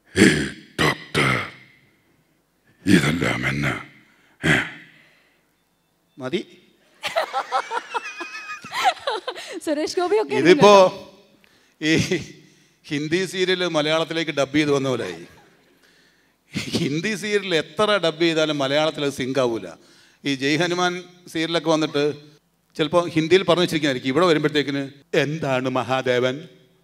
ഇതെല്ലാം എന്നെ മതി സുരേഷ് ഗോപി ഒക്കെ ഇതിപ്പോ ഈ ഹിന്ദി സീരിയൽ മലയാളത്തിലേക്ക് ഡബ് ചെയ്ത് വന്ന പോലായി ഹിന്ദി സീരിയൽ എത്ര ഡബ് ചെയ്താലും മലയാളത്തിൽ അത് സിങ്ക് ആവൂല ഈ ജയ് ഹനുമാൻ സീരിയലൊക്കെ വന്നിട്ട് ചിലപ്പോൾ ഹിന്ദിയിൽ പറഞ്ഞു വെച്ചിരിക്കുന്നതായിരിക്കും ഇവിടെ വരുമ്പോഴത്തേക്കിന് എന്താണ് മഹാദേവൻ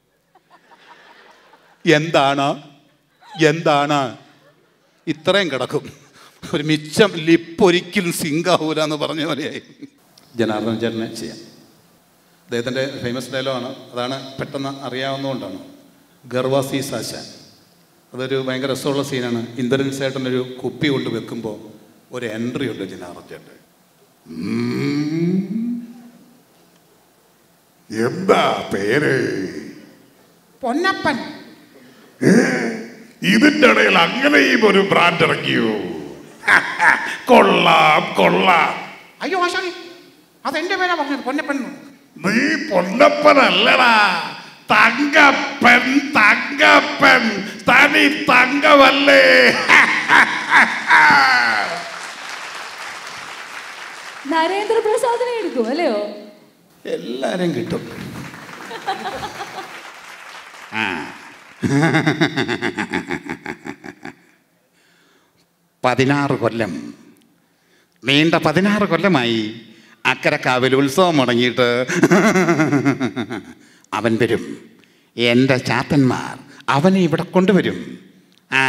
എന്താണ് എന്താണ് ഇത്രയും കിടക്കും ഒരു മിച്ചം ലിപ്പ് ഒരിക്കലും സിങ്ക് ആവൂല എന്ന് പറഞ്ഞ പോലെയായി ജനാർദ്ദൻ ചേട്ടനെ ചെയ്യാം അദ്ദേഹത്തിൻ്റെ ഫേമസ് ഡയലോഗാണ് അതാണ് പെട്ടെന്ന് അറിയാവുന്നതുകൊണ്ടാണ് ഗർവാസി സാശാൻ അതൊരു ഭയങ്കര രസമുള്ള സീനാണ് ഇന്ദ്രൻ ചേട്ടൻ ഒരു കുപ്പി കൊണ്ട് വെക്കുമ്പോൾ ഒരു എൻട്രി ഉണ്ട് ജനാർദ്ദൻ ചേട്ടൻ എന്താ പേര് പൊന്നപ്പൻ ഇതിന്റെ ഇടയിൽ അങ്ങനെയും ഒരു ബ്രാൻഡ് ഇറക്കിയോ കൊള്ളാം കൊള്ളാം അയ്യോ ആശാനെ അതെന്റെ പേരാ പറഞ്ഞത് പൊന്നപ്പൻ എന്ന്. നീ പൊന്നപ്പനല്ലടാ തങ്കപ്പൻ തങ്കപ്പൻ തനി തങ്കമല്ലേ നരേന്ദ്രപ്രസാദിനെ എടുക്കും അല്ലയോ എല്ലാവരും കിട്ടും പതിനാറ് കൊല്ലം നീണ്ട പതിനാറ് കൊല്ലമായി അക്കരക്കാവിൽ ഉത്സവം മുടങ്ങിയിട്ട് അവൻ വരും എൻ്റെ ചാത്തന്മാർ അവനെ ഇവിടെ കൊണ്ടുവരും ആ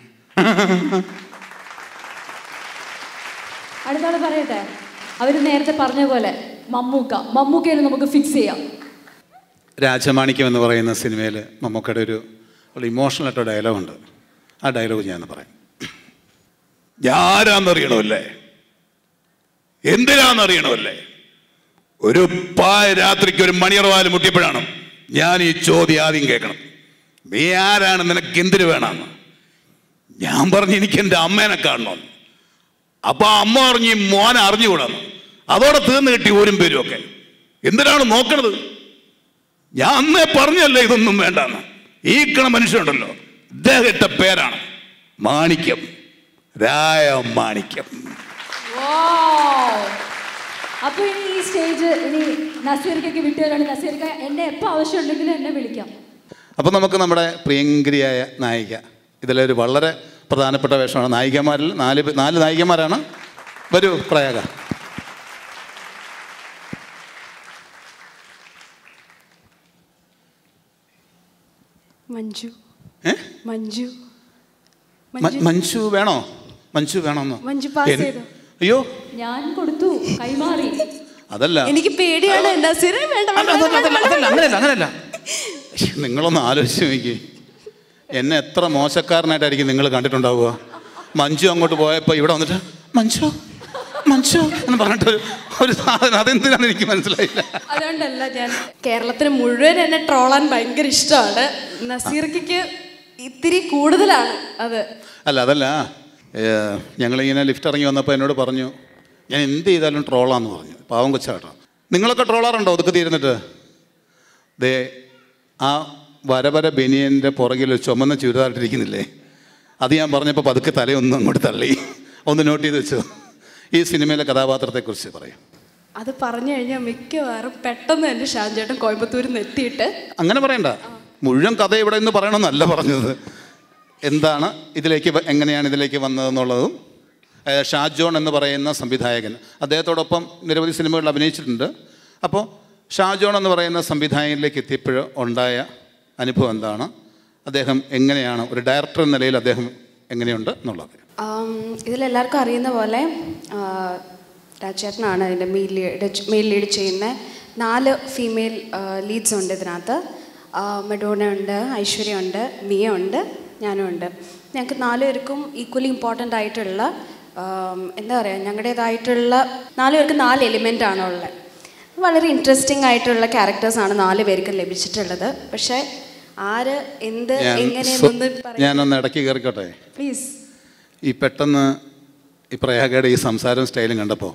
അടുത്താള് പറയട്ടെ അവര് നേരത്തെ പറഞ്ഞ പോലെ മമ്മൂക്ക മമ്മൂക്കയിൽ നമുക്ക് ഫിക്സ് ചെയ്യാം രാജമാണിക്യം എന്ന് പറയുന്ന സിനിമയിൽ മമ്മൂക്കയുടെ ഒരു ഒരു ഇമോഷണൽ ആയിട്ട് ഡയലോഗുണ്ട് ആ ഡയലോഗ് ഞാൻ പറയാം ഞാനാന്നറിയണമല്ലേ എന്തിനാന്നറിയണമല്ലേ ഒരു പായ രാത്രിക്ക് ഒരു മണിയറവാല് മുട്ടിയപ്പോഴാണ് ഞാൻ ഈ ചോദ്യം ആദ്യം കേൾക്കണം നീ ആരാണ് നിനക്ക് എന്തിനു വേണമെന്ന് ഞാൻ പറഞ്ഞു എനിക്ക് എൻ്റെ അമ്മേനെ കാണണമെന്ന് അപ്പൊ ആ അമ്മ പറഞ്ഞു ഈ മോനെ അറിഞ്ഞുകൂടാന്ന് അതോടെ തീർന്നു കിട്ടി ഊരും പേരും ഒക്കെ എന്തിനാണ് നോക്കണത് ഞാൻ അന്നേ പറഞ്ഞല്ലേ ഇതൊന്നും വേണ്ടെന്ന് ഈ കണ മനുഷ്യനുണ്ടല്ലോ ഇദ്ദേഹം ഇട്ട പേരാണ് മാണിക്യം രായ മാണിക്യം അപ്പൊ ഇനി ഈ സ്റ്റേജ് ഇനി നസീർക്കൊക്കെ വിട്ടുകയാണ് നസീർക്ക എന്നെ എപ്പോ ആവശ്യമുണ്ടെങ്കിലും എന്നെ വിളിക്കാം അപ്പോൾ നമുക്ക് നമ്മുടെ പ്രിയങ്കരിയായ നായിക ഇതിലൊരു വളരെ പ്രധാനപ്പെട്ട വേഷമാണ് നായികമാരിൽ നാല് പേ- നാല് നായികമാരാണ് വരൂ പ്രയാഗ മഞ്ജു ഏ? മഞ്ജു മ- മഞ്ജു വേണോ മഞ്ജു വേണമെന്ന് മഞ്ജു pass എൻ- ചെയ്തോ? അയ്യോ ഞാൻ കൊടുത്തു കൈമാറി അതല്ല എനിക്ക് പേടിയാണ് നസീറെ വേണ്ട വേണ്ട, അതല്ല, വേണ്ട, അതല്ല, വേണ്ട, അതല്ല, അങ്ങനെയല്ല അങ്ങനെയല്ല നിങ്ങളൊന്ന് ആലോചിച്ച് നോക്കി എന്നെ എത്ര മോശക്കാരനായിട്ടായിരിക്കും നിങ്ങൾ കണ്ടിട്ടുണ്ടാവുക മഞ്ജു അങ്ങോട്ട് പോയപ്പോൾ ഇവിടെ വന്നിട്ട് മഞ്ജു മഞ്ജു എന്ന് പറഞ്ഞിട്ട് ഒരു- ഒരു സാധനം അതെന്തിനാന്ന് എനിക്ക് മനസ്സിലായില്ല അതുകൊണ്ടല്ല ഞാൻ കേരളത്തിന് മുഴുവൻ എന്നെ ട്രോളാൻ ഭയങ്കര ഇഷ്ടമാണ് നസീർക്കയ്ക്ക് ഇത്തിരി കൂടുതലാണ് അത് അല്ല അതല്ല ഏഹ്, ഞങ്ങളിങ്ങനെ ലിഫ്റ്റ് ഇറങ്ങി വന്നപ്പോൾ എന്നോട് പറഞ്ഞു ഞാൻ എന്ത് ചെയ്താലും ട്രോളാന്ന് പറഞ്ഞു പാവം കൊച്ചാട്ടോ നിങ്ങളൊക്കെ ട്രോളാറുണ്ടോ ഒതുക്കി തീരുന്നിട്ട് ദേ ആ വരവര ബനിയൻ്റെ പുറകിൽ ഒരു ചുമന്ന ചുരിദാറിട്ടിരിക്കുന്നില്ലേ അത് ഞാൻ പറഞ്ഞപ്പോൾ പതുക്കെ തലയൊന്നും അങ്ങോട്ട് തള്ളി ഒന്ന് നോട്ട് ചെയ്ത് വെച്ചോ ഈ സിനിമയിലെ കഥാപാത്രത്തെക്കുറിച്ച് പറയും അത് പറഞ്ഞു കഴിഞ്ഞാൽ മിക്കവാറും പെട്ടെന്ന് തന്നെ ഷാൻ ചേട്ടൻ കോയമ്പത്തൂരിൽ നിന്ന് എത്തിയിട്ട് അങ്ങനെ പറയണ്ട മുഴുവൻ കഥ ഇവിടെ നിന്ന് പറയണമെന്നല്ല പറഞ്ഞത് എന്താണ് ഇതിലേക്ക് വ- എങ്ങനെയാണ് ഇതിലേക്ക് വന്നതെന്നുള്ളതും ഏഹ് ഷാജോൺ എന്ന് പറയുന്ന സംവിധായകൻ അദ്ദേഹത്തോടൊപ്പം നിരവധി സിനിമകളിൽ അഭിനയിച്ചിട്ടുണ്ട് അപ്പോൾ ഷാജോൺ എന്ന് പറയുന്ന സംവിധായകനിലേക്ക് എത്തിയപ്പോൾ ഉണ്ടായ അനുഭവം എന്താണ് അദ്ദേഹം എങ്ങനെയാണ് ഒരു ഡയറക്ടർ എന്ന നിലയിൽ അദ്ദേഹം എങ്ങനെയുണ്ട് എന്നുള്ളത് ആം, ഇതിലെല്ലാവർക്കും അറിയുന്ന പോലെ ആ, രാജേട്ടനാണ് അതിൻ്റെ മെയിൽ ലീഡ് മെയിൽ ലീഡ് ചെയ്യുന്ന നാല് ഫീമെയിൽ ലീഡ്സ് ഉണ്ട് ഇതിനകത്ത് ആ, മെഡോണ ഉണ്ട് ഐശ്വര്യ ഉണ്ട് മിയ ഉണ്ട് ഞാനും ഉണ്ട് ഞങ്ങൾക്ക് നാലുപേർക്കും ഈക്വലി ഇമ്പോർട്ടൻ്റ് ആയിട്ടുള്ള ആം, എന്താ പറയുക ഞങ്ങളുടേതായിട്ടുള്ള നാല് പേർക്ക് നാല് എലിമെൻ്റ് ആണ് ഉള്ളത് വളരെ ഇൻട്രസ്റ്റിംഗ് ആയിട്ടുള്ള ക്യാരക്ടേഴ്സാണ് നാല് പേർക്ക് ലഭിച്ചിട്ടുള്ളത് പക്ഷേ ആര് എന്ത് ഞാൻ എങ്ങനെയെന്നൊന്ന് സ്വ- ഞാനൊന്ന് ഇടയ്ക്ക് കയറിക്കോട്ടെ പ്ലീസ് ഈ പെട്ടെന്ന് ഈ പ്രയാഗയുടെ ഈ സംസാരവും സ്റ്റൈലും കണ്ടപ്പോൾ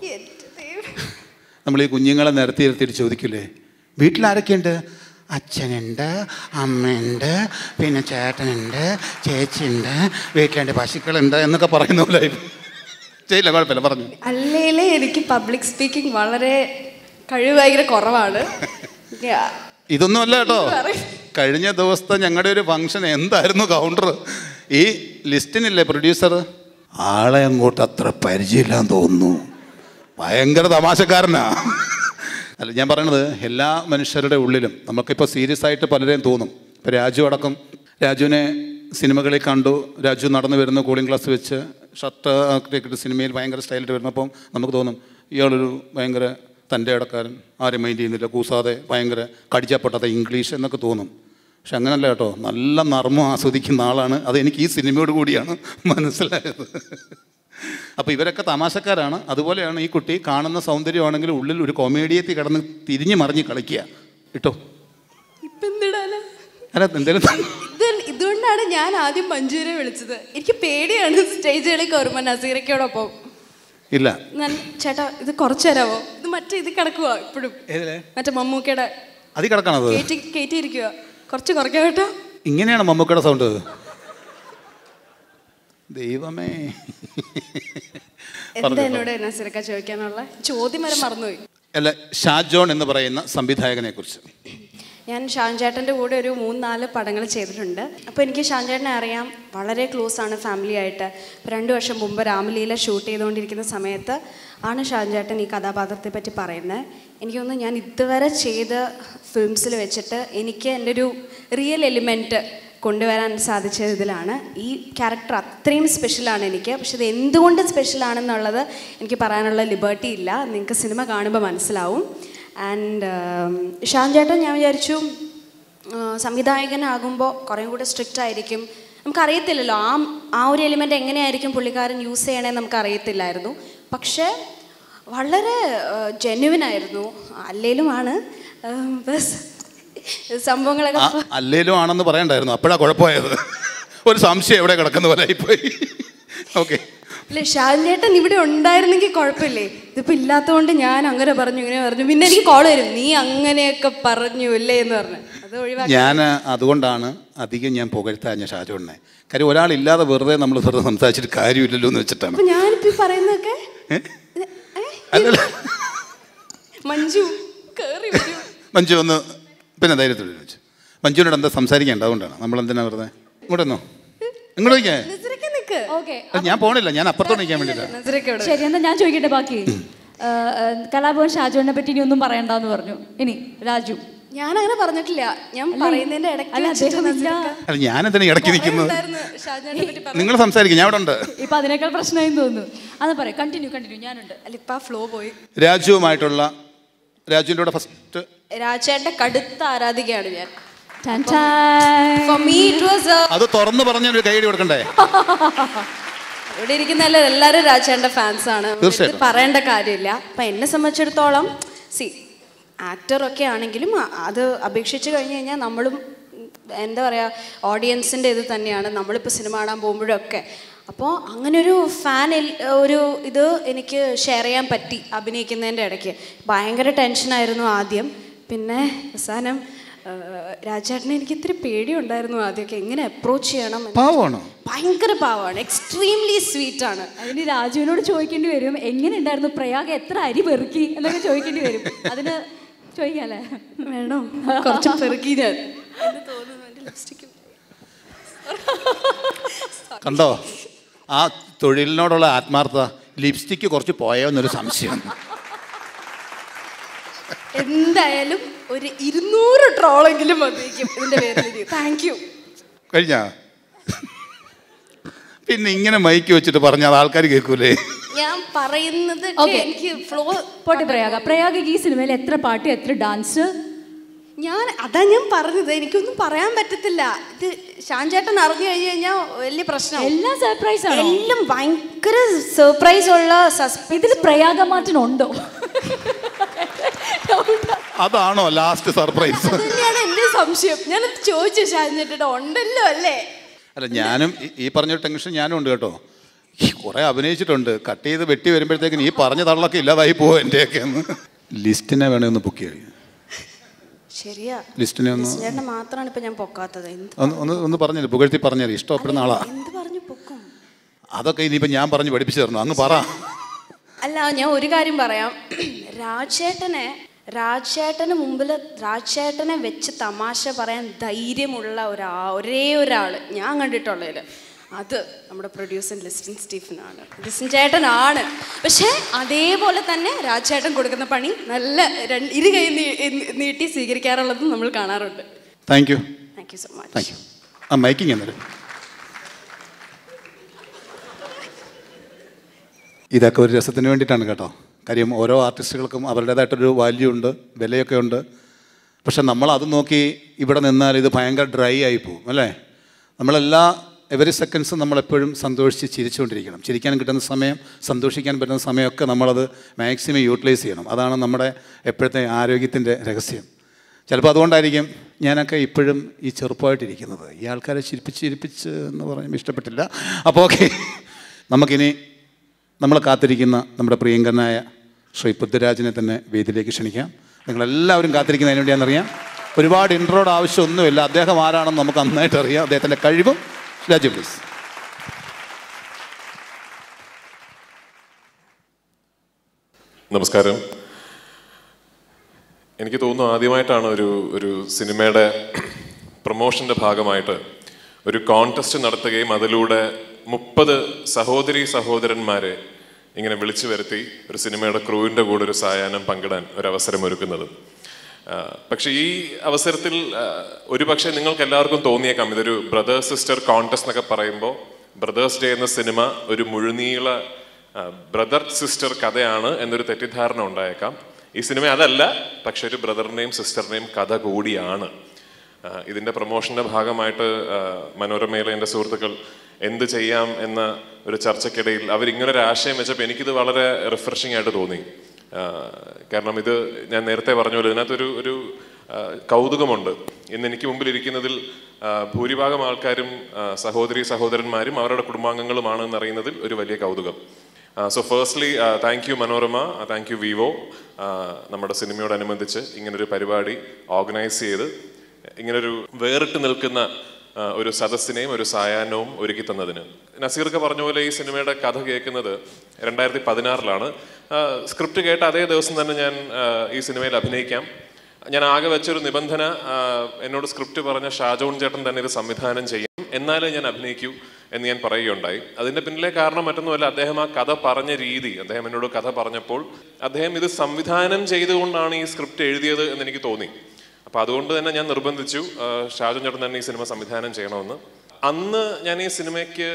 നമ്മൾ ഈ കുഞ്ഞുങ്ങളെ നിരത്തി നിർത്തിയിട്ട് ചോദിക്കില്ലേ വീട്ടിലാരൊക്കെയുണ്ട് അച്ഛനുണ്ട് അമ്മയുണ്ട് പിന്നെ ചേട്ടനുണ്ട് ചേച്ചിയുണ്ട് വീട്ടിലുണ്ട് പശുക്കളുണ്ട് എന്നൊക്കെ പറയുന്ന പോലെ ചെയ്യില്ല കുഴപ്പമില്ല പറഞ്ഞു അല്ലേലേ എനിക്ക് പബ്ലിക് സ്പീക്കിംഗ് വളരെ കഴിവ് ഭയങ്കര കുറവാണ് Yeah. ഇതൊന്നും അല്ല കേട്ടോ കഴിഞ്ഞ ദിവസത്തെ ഞങ്ങളുടെ ഒരു ഫംഗ്ഷൻ എന്തായിരുന്നു കൗണ്ടർ ഈ ലിസ്റ്റിനില്ലേ പ്രൊഡ്യൂസർ ആളെ അങ്ങോട്ട് അത്ര പരിചയമില്ലാന്ന് തോന്നുന്നു ഭയങ്കര തമാശക്കാരനാ അല്ല ഞാൻ പറയണത് എല്ലാ മനുഷ്യരുടെ ഉള്ളിലും നമുക്കിപ്പോൾ സീരിയസ് ആയിട്ട് പലരെയും തോന്നും ഇപ്പോൾ രാജു അടക്കം രാജുവിനെ സിനിമകളിൽ കണ്ടു രാജു നടന്നു വരുന്ന കൂളിംഗ് ഗ്ലാസ് വെച്ച് ഷർട്ട് ഒക്കെ ഇട്ട് സിനിമയിൽ ഭയങ്കര സ്റ്റൈലിട്ട് വരുന്നപ്പം നമുക്ക് തോന്നും ഇയാളൊരു ഭയങ്കര തൻ്റെ ഇടക്കാരൻ ആരും മൈൻഡ് ചെയ്യുന്നില്ല കൂസാതെ ഭയങ്കര കടിച്ചപ്പെട്ടത ഇംഗ്ലീഷ് എന്നൊക്കെ തോന്നും പക്ഷെ അങ്ങനല്ല കേട്ടോ നല്ല നർമ്മം ആസ്വദിക്കുന്ന ആളാണ് അത് എനിക്ക് ഈ സിനിമയോട് കൂടിയാണ് മനസ്സിലായത് അപ്പോൾ ഇവരൊക്കെ തമാശക്കാരാണ് അതുപോലെയാണ് ഈ കുട്ടി കാണുന്ന സൗന്ദര്യമാണെങ്കിൽ ഉള്ളിൽ ഒരു കൊമേഡിയത്തിൽ കിടന്ന് തിരിഞ്ഞു മറിഞ്ഞ് കളിക്കുക ഇട്ടോ ഇപ്പൊ എന്തിടാനാ അല്ല എന്തേലും ഇത് ഇതുകൊണ്ടാണ് ഞാൻ ആദ്യം മഞ്ജുവിനെ വിളിച്ചത് എനിക്ക് പേടിയാണ് സ്റ്റേജുകളിൽ കയറുമ്പോൾ നസീറയ്ക്കോടൊപ്പം ഇല്ല ഞാൻ ചേട്ടാ ഇത് കുറച്ച് തരാമോ ഇത് മറ്റേ ഇത് കിടക്കുക ഇപ്പോഴും ഏതിലെ മറ്റേ മമ്മൂക്കയുടെ അതി കിടക്കണത് കയറ്റി കയറ്റിയിരിക്കുക കുറച്ച് കുറയ്ക്കാം കേട്ടോ ഇങ്ങനെയാണ് മമ്മൂക്കയുടെ സൗണ്ട് ദൈവമേ എന്താ എന്നോട് നസീറക്ക ചോദിക്കാനുള്ള ചോദ്യം വരെ മറന്നുപോയി അല്ല ഷാജോൺ എന്ന് പറയുന്ന സംവിധായകനെ കുറിച്ച് ഞാൻ ഷാൻ ചേട്ടൻ്റെ കൂടെ ഒരു മൂന്ന് നാല് പടങ്ങൾ ചെയ്തിട്ടുണ്ട് അപ്പോൾ എനിക്ക് ഷാൻ ചേട്ടനെ അറിയാം വളരെ ക്ലോസ് ആണ് ഫാമിലി ആയിട്ട് ഇപ്പോൾ രണ്ട് വർഷം മുമ്പ് രാമലീല ഷൂട്ട് ചെയ്തുകൊണ്ടിരിക്കുന്ന സമയത്ത് ആണ് ഷാൻ ചേട്ടൻ ഈ കഥാപാത്രത്തെ പറ്റി പറയുന്നത് എനിക്ക് തോന്നുന്നു ഞാൻ ഇതുവരെ ചെയ്ത ഫിലിംസിൽ വെച്ചിട്ട് എനിക്ക് എൻ്റെ ഒരു റിയൽ എലിമെൻറ്റ് കൊണ്ടുവരാൻ സാധിച്ചത് ഇതിലാണ് ഈ ക്യാരക്ടർ അത്രയും സ്പെഷ്യലാണ് എനിക്ക് പക്ഷെ ഇത് എന്തുകൊണ്ട് സ്പെഷ്യലാണെന്നുള്ളത് എനിക്ക് പറയാനുള്ള ലിബർട്ടി ഇല്ല നിങ്ങൾക്ക് സിനിമ കാണുമ്പോൾ മനസ്സിലാവും ആൻഡ് ഷാൻ ചേട്ടൻ ഞാൻ വിചാരിച്ചു ആ, സംവിധായകനാകുമ്പോൾ കുറേ കൂടെ സ്ട്രിക്റ്റ് ആയിരിക്കും നമുക്കറിയത്തില്ലല്ലോ ആ ആ ഒരു എലിമെൻ്റ് എങ്ങനെയായിരിക്കും പുള്ളിക്കാരൻ യൂസ് ചെയ്യണേന്ന് നമുക്ക് അറിയത്തില്ലായിരുന്നു പക്ഷേ വളരെ ജെന്യുവൻ ആയിരുന്നു അല്ലേലും ആണ് ആ, ബസ് സംഭവങ്ങളൊക്കെ ആ അല്ലേലും ആണെന്ന് പറയണ്ടായിരുന്നു അപ്പോഴാ കുഴപ്പമായത് ഒരു സംശയം എവിടെ കിടക്കുന്ന പോലെ ആയിപ്പോയി ഓക്കെ അല്ലേ ഷാൻ ചേട്ടൻ ഇവിടെ ഉണ്ടായിരുന്നെങ്കിൽ കുഴപ്പമില്ലേ ഇതിപ്പോൾ ഇല്ലാത്തതുകൊണ്ട് ഞാൻ അങ്ങനെ പറഞ്ഞു ഇങ്ങനെ പറഞ്ഞു പിന്നെ എനിക്ക് കോൾ വരും നീ അങ്ങനെയൊക്കെ പറഞ്ഞു അല്ലേ എന്ന് പറഞ്ഞു അത് ഒഴിവാക്കി ഞാൻ അതുകൊണ്ടാണ് അധികം ഞാൻ പുകഴ്ത്താഞ്ഞ ഷാജോണിനെ കാര്യം ഒരാളില്ലാതെ വെറുതെ നമ്മൾ വെറുതെ സംസാരിച്ചിട്ട് കാര്യമില്ലല്ലോ എന്ന് വെച്ചിട്ടാണ് അപ്പൊ ഞാനിപ്പോ ഈ പറയുന്നതൊക്കെ അല്ലല്ല മഞ്ജു കേറി വരൂ മഞ്ജു ഒന്ന് പിന്നെ ധൈര്യത്തിൽ വെച്ചു മഞ്ജുവിനോട് എന്താ സംസാരിക്കേണ്ട അതുകൊണ്ടാണ് നമ്മൾ എന്തിനാ വെറുതെ ഇങ്ങോട്ട് വന്നോ ഇങ്ങോട്ട് വയ്ക്കേ നസറൊക്കെ നിക്ക് ഓക്കെ ഞാൻ പോണില്ല ഞാൻ അപ്പുറത്തോട്ട് നിൽക്കാൻ വേണ്ടിയിട്ടാണ് നസറൊക്കെ ശരി എന്നാ ഞാൻ ചോദിക്കട്ടെ ബാക്കി ആ, ആ, കലാഭവൻ ഷാജുവിനെ പറ്റി ഇനി ഒന്നും പറയണ്ടെന്ന് പറഞ്ഞു ഇനി രാജു ഞാൻ അങ്ങനെ പറഞ്ഞിട്ടില്ല ഞാൻ പറയുന്നതിന്റെ ഇടയ്ക്ക് അല്ല, വെച്ചിട്ട് അദ്ദേഹം ഇല്ല. നസീർക്ക അല്ല ഞാനെന്തിനാ ഇടയ്ക്ക് നിൽക്കുന്നത് ഉണ്ടായിരുന്നു ഷാജാനെ പറ്റി പറഞ്ഞു നിങ്ങൾ സംസാരിക്കും ഞാൻ ഇവിടെ ഉണ്ട് ഇപ്പൊ അതിനേക്കാൾ പ്രശ്നമായി തോന്നുന്നു അത് പറയാം കണ്ടിന്യൂ കണ്ടിന്യൂ ഞാനുണ്ട് അല്ല ഇപ്പൊ ആ ഫ്ലോ പോയി രാജുവുമായിട്ടുള്ള രാജുവിൻ്റെ കൂടെ ഫസ്റ്റ് രാജേട്ടന്റെ കടുത്ത ആരാധികയാണ് ഞാൻ Tan tan. For me it was a- അത് തുറന്ന് പറഞ്ഞ ഒരു കൈയടി കൊടുക്കണ്ടേ ഇവിടെ ഇരിക്കുന്ന എല്ലാ- എല്ലാവരും രാജേട്ടന്റെ ഫാൻസ് ആണ് ഇത് തീർച്ചയായിട്ടും. പറയേണ്ട കാര്യമില്ല അപ്പൊ എന്നെ സംബന്ധിച്ചിടത്തോളം സി ആക്ടർ ഒക്കെ ആണെങ്കിലും അ- അത് അപേക്ഷിച്ച് കഴിഞ്ഞ് കഴിഞ്ഞാൽ നമ്മളും ഉം, എന്താ പറയുക ഓഡിയൻസിൻ്റെ ഇത് തന്നെയാണ് നമ്മളിപ്പോൾ സിനിമ കാണാൻ പോകുമ്പോഴൊക്കെ അപ്പോൾ അങ്ങനെ ഒരു ഫാൻ ഒരു ഇത് എനിക്ക് ഷെയർ ചെയ്യാൻ പറ്റി അഭിനയിക്കുന്നതിൻ്റെ ഇടയ്ക്ക് ഭയങ്കര ടെൻഷനായിരുന്നു ആദ്യം പിന്നെ അവസാനം ആ, രാജേട്ടനെ എനിക്ക് ഇത്തിരി പേടിയുണ്ടായിരുന്നു ആദ്യമൊക്കെ എങ്ങനെ അപ്രോച്ച് ചെയ്യണം എന്ന്. പാവമാണോ ഭയങ്കര പാവമാണ് എക്സ്ട്രീംലി സ്വീറ്റ് ആണ് അതിന് രാജുവിനോട് ചോദിക്കേണ്ടി വരും എങ്ങനെ ഉണ്ടായിരുന്നു പ്രയാഗ എത്ര അരി പെറുക്കി എന്നൊക്കെ ചോദിക്കേണ്ടി വരും അതിന് ചോദിക്കാല്ലേ വേണോ കുറച്ച് പെറുക്കി ഞാൻ എന്ന് തോന്നുന്നു എൻ്റെ ലിപ്സ്റ്റിക്ക് കണ്ടോ ആ തൊഴിലിനോടുള്ള ആത്മാർത്ഥത ലിപ്സ്റ്റിക്ക് കുറച്ച് പോയോ എന്നൊരു സംശയം എന്തായാലും ഒരു ഇരുന്നൂറ് ട്രോളെങ്കിലും വന്നിരിക്കും ഇതിന്റെ പേരിൽ താങ്ക് യു കഴിഞ്ഞാ പിന്നെ ഇങ്ങനെ മൈക്ക് വെച്ചിട്ട് പറഞ്ഞാൽ ആൾക്കാർ കേൾക്കൂലേ ഞാൻ പറയുന്നത് Okay. എനിക്ക് ഫ്ലോ പോട്ടെ പ്രയാഗ പ്രയാഗ ഈ സിനിമയിൽ എത്ര പാട്ട് എത്ര ഡാൻസ് ഞാൻ അതാ ഞാൻ പറഞ്ഞത് എനിക്കൊന്നും പറയാൻ പറ്റത്തില്ല ഇത് ഷാൻചേട്ടൻ അറിഞ്ഞു കഴിഞ്ഞു കഴിഞ്ഞാൽ വലിയ പ്രശ്നം എല്ലാം സർപ്രൈസ് ആണോ എല്ലാം ഭയങ്കര സർപ്രൈസ് ഉള്ള സസ്പെൻസ് ഇതിൽ പ്രയാഗ മാറ്റൻ ഉണ്ടോ അതാണോ ലാസ്റ്റ് സർപ്രൈസ് തന്നെയാണ് എന്റെ സംശയം ഞാൻ ചോദിച്ചു ഷാൻചേട്ടൻ ഉണ്ടല്ലോ അല്ലേ അല്ല ഞാനും ഈ- ഈ പറഞ്ഞ ടെൻഷൻ ഞാനും ഉണ്ട് കേട്ടോ കുറെ അഭിനയിച്ചിട്ടുണ്ട് കട്ട് ചെയ്ത് വെട്ടി വരുമ്പോഴത്തേക്കിന് ഈ പറഞ്ഞ തള്ളൊക്കെ ഇല്ലാതായി പോകും എൻ്റെയൊക്കെ ഒന്ന് ലിസ്റ്റിനെ വേണേ ഒന്ന് ബുക്ക് ചെയ്യും ശരിയാ ലിസ്റ്റിനെ ഒന്ന് ചേട്ടനെ മാത്രമാണ് ഇപ്പൊ ഞാൻ പൊക്കാത്തത് എന്ത് ഒന്ന് ഒന്ന് ഒന്ന് പറഞ്ഞത് പുകഴ്ത്തി പറഞ്ഞത് ഇഷ്ടപ്പെടുന്ന ആളാ എന്ത് പറഞ്ഞു പൊക്കും അതൊക്കെ ഇനിയിപ്പോൾ ഞാൻ പറഞ്ഞ് പഠിപ്പിച്ചു തരണം അങ്ങ് പറ അല്ല ഞാൻ ഒരു കാര്യം പറയാം രാജേട്ടനെ രാജേട്ടന് മുമ്പിൽ രാജേട്ടനെ വെച്ച് തമാശ പറയാൻ ധൈര്യമുള്ള ഒരാ ഒരേ ഒരാൾ ഞാൻ കണ്ടിട്ടുള്ളതിൽ അത് നമ്മുടെ പ്രൊഡ്യൂസർ ലിസ്റ്റിൻ സ്റ്റീഫനാണ് ലിസ്റ്റിൻ ചേട്ടനാണ് പക്ഷേ അതേപോലെ തന്നെ രാജേട്ടൻ കൊടുക്കുന്ന പണി നല്ല രണ്ട് ഇരു കൈ നീ- നീട്ടി സ്വീകരിക്കാറുള്ളതും നമ്മൾ കാണാറുണ്ട് thank you thank you so much thank you ആ മൈക്കിങ് എന്നേരം ഇതൊക്കെ ഒരു രസത്തിന് വേണ്ടിയിട്ടാണ് കേട്ടോ കാര്യം ഓരോ ആർട്ടിസ്റ്റുകൾക്കും അവരുടേതായിട്ടൊരു വാല്യൂ ഉണ്ട് വിലയൊക്കെ ഉണ്ട് പക്ഷെ നമ്മൾ അത് നോക്കി ഇവിടെ നിന്നാൽ ഇത് ഭയങ്കര ഡ്രൈ ആയി പോകും അല്ലേ നമ്മളെല്ലാ എവറി സെക്കൻഡ്സും നമ്മളെപ്പോഴും സന്തോഷിച്ച് ചിരിച്ചുകൊണ്ടിരിക്കണം ചിരിക്കാൻ കിട്ടുന്ന സമയം സന്തോഷിക്കാൻ പറ്റുന്ന സമയമൊക്കെ നമ്മളത് മാക്സിമം യൂട്ടിലൈസ് ചെയ്യണം അതാണ് നമ്മുടെ എപ്പോഴത്തെ ആരോഗ്യത്തിൻ്റെ രഹസ്യം ചിലപ്പോൾ അതുകൊണ്ടായിരിക്കും ഞാനൊക്കെ ഇപ്പോഴും ഈ ചെറുപ്പമായിട്ടിരിക്കുന്നത് ഈ ആൾക്കാരെ ചിരിപ്പിച്ച് ചിരിപ്പിച്ച് എന്ന് പറയുമ്പോൾ ഇഷ്ടപ്പെട്ടില്ല അപ്പോൾ ഓക്കെ നമുക്കിനി നമ്മൾ കാത്തിരിക്കുന്ന നമ്മുടെ പ്രിയങ്കരനായ ശ്രീ പൃഥ്വിരാജിനെ തന്നെ വേദിയിലേക്ക് ക്ഷണിക്കാം നിങ്ങളെല്ലാവരും കാത്തിരിക്കുന്നതിന് വേണ്ടിയാണെന്നറിയാം ഒരുപാട് ഇൻട്രോഡ് ആവശ്യമൊന്നുമില്ല അദ്ദേഹം ആരാണെന്ന് നമുക്ക് നന്നായിട്ട് അറിയാം അദ്ദേഹത്തിൻ്റെ കഴിവും രാജു പ്ലീസ് നമസ്കാരം എനിക്ക് തോന്നുന്നു ആദ്യമായിട്ടാണ് ഒരു ഒരു സിനിമയുടെ പ്രൊമോഷന്റെ ഭാഗമായിട്ട് ഒരു കോൺടെസ്റ്റ് നടത്തുകയും അതിലൂടെ മുപ്പത് സഹോദരി സഹോദരന്മാരെ ഇങ്ങനെ വിളിച്ചു വരുത്തി ഒരു സിനിമയുടെ ക്രൂവിൻ്റെ കൂടെ ഒരു സായാഹ്നം പങ്കിടാൻ ഒരു അവസരം ഒരുക്കുന്നത് ആ, പക്ഷേ ഈ അവസരത്തിൽ ആ, ഒരുപക്ഷെ നിങ്ങൾക്ക് എല്ലാവർക്കും തോന്നിയേക്കാം ഇതൊരു ബ്രദർ സിസ്റ്റർ കോൺടെസ്റ്റ് എന്നൊക്കെ പറയുമ്പോൾ ബ്രദേഴ്സ് ഡേ എന്ന സിനിമ ഒരു മുഴുനീള ബ്രദർ സിസ്റ്റർ കഥയാണ് എന്നൊരു തെറ്റിദ്ധാരണ ഉണ്ടായേക്കാം ഈ സിനിമ അതല്ല പക്ഷെ ഒരു ബ്രദറിനെയും സിസ്റ്ററിനെയും കഥ കൂടിയാണ് ആ, ഇതിന്റെ പ്രൊമോഷന്റെ ഭാഗമായിട്ട് ആ, മനോരമയിലെ എൻ്റെ സുഹൃത്തുക്കൾ എന്ത് ചെയ്യാം എന്ന ഒരു ചർച്ചയ്ക്കിടയിൽ അവരിങ്ങനെ ഒരു ആശയം വെച്ചപ്പോൾ എനിക്കിത് വളരെ റിഫ്രഷിംഗ് ആയിട്ട് തോന്നി ആ, കാരണം ഇത് ഞാൻ നേരത്തെ പറഞ്ഞ പോലെ ഇതിനകത്തൊരു ഒരു ആ, കൗതുകമുണ്ട് ഇന്ന് എനിക്ക് മുമ്പിൽ ഇരിക്കുന്നതിൽ ആ, ഭൂരിഭാഗം ആൾക്കാരും ആ, സഹോദരി സഹോദരന്മാരും അവരുടെ കുടുംബാംഗങ്ങളുമാണ് എന്നറിയുന്നതിൽ ഒരു വലിയ കൗതുകം so firstly thank you Manorama thank you Vivo നമ്മുടെ സിനിമയോടനുബന്ധിച്ച് ഇങ്ങനൊരു പരിപാടി ഓർഗനൈസ് ചെയ്ത് ഇങ്ങനൊരു വേറിട്ട് നിൽക്കുന്ന ആ, ഒരു സദസ്സിനെയും ഒരു സായാഹ്നവും ഒരുക്കി തന്നതിന് നസീർക്ക് പറഞ്ഞ പോലെ ഈ സിനിമയുടെ കഥ കേൾക്കുന്നത് രണ്ടായിരത്തി പതിനാറിലാണ് സ്ക്രിപ്റ്റ് കേട്ട അതേ ദിവസം തന്നെ ഞാൻ ആ, ഈ സിനിമയിൽ അഭിനയിക്കാം ഞാൻ ആകെ വെച്ചൊരു നിബന്ധന ആ, എന്നോട് സ്ക്രിപ്റ്റ് പറഞ്ഞ ഷാജോൺ ചേട്ടൻ തന്നെ ഇത് സംവിധാനം ചെയ്യും എന്നാലേ ഞാൻ അഭിനയിക്കൂ എന്ന് ഞാൻ പറയുകയുണ്ടായി അതിന്റെ പിന്നിലെ കാരണം മറ്റൊന്നുമല്ല അദ്ദേഹം ആ കഥ പറഞ്ഞ രീതി അദ്ദേഹം എന്നോട് കഥ പറഞ്ഞപ്പോൾ അദ്ദേഹം ഇത് സംവിധാനം ചെയ്തുകൊണ്ടാണ് ഈ സ്ക്രിപ്റ്റ് എഴുതിയത് എന്ന് എനിക്ക് തോന്നി അപ്പോൾ അതുകൊണ്ട് തന്നെ ഞാൻ നിർബന്ധിച്ചു ആ, ഷാജൻ ചേട്ടൻ തന്നെ ഈ സിനിമ സംവിധാനം ചെയ്യണമെന്ന് അന്ന് ഞാൻ ഈ സിനിമയ്ക്ക്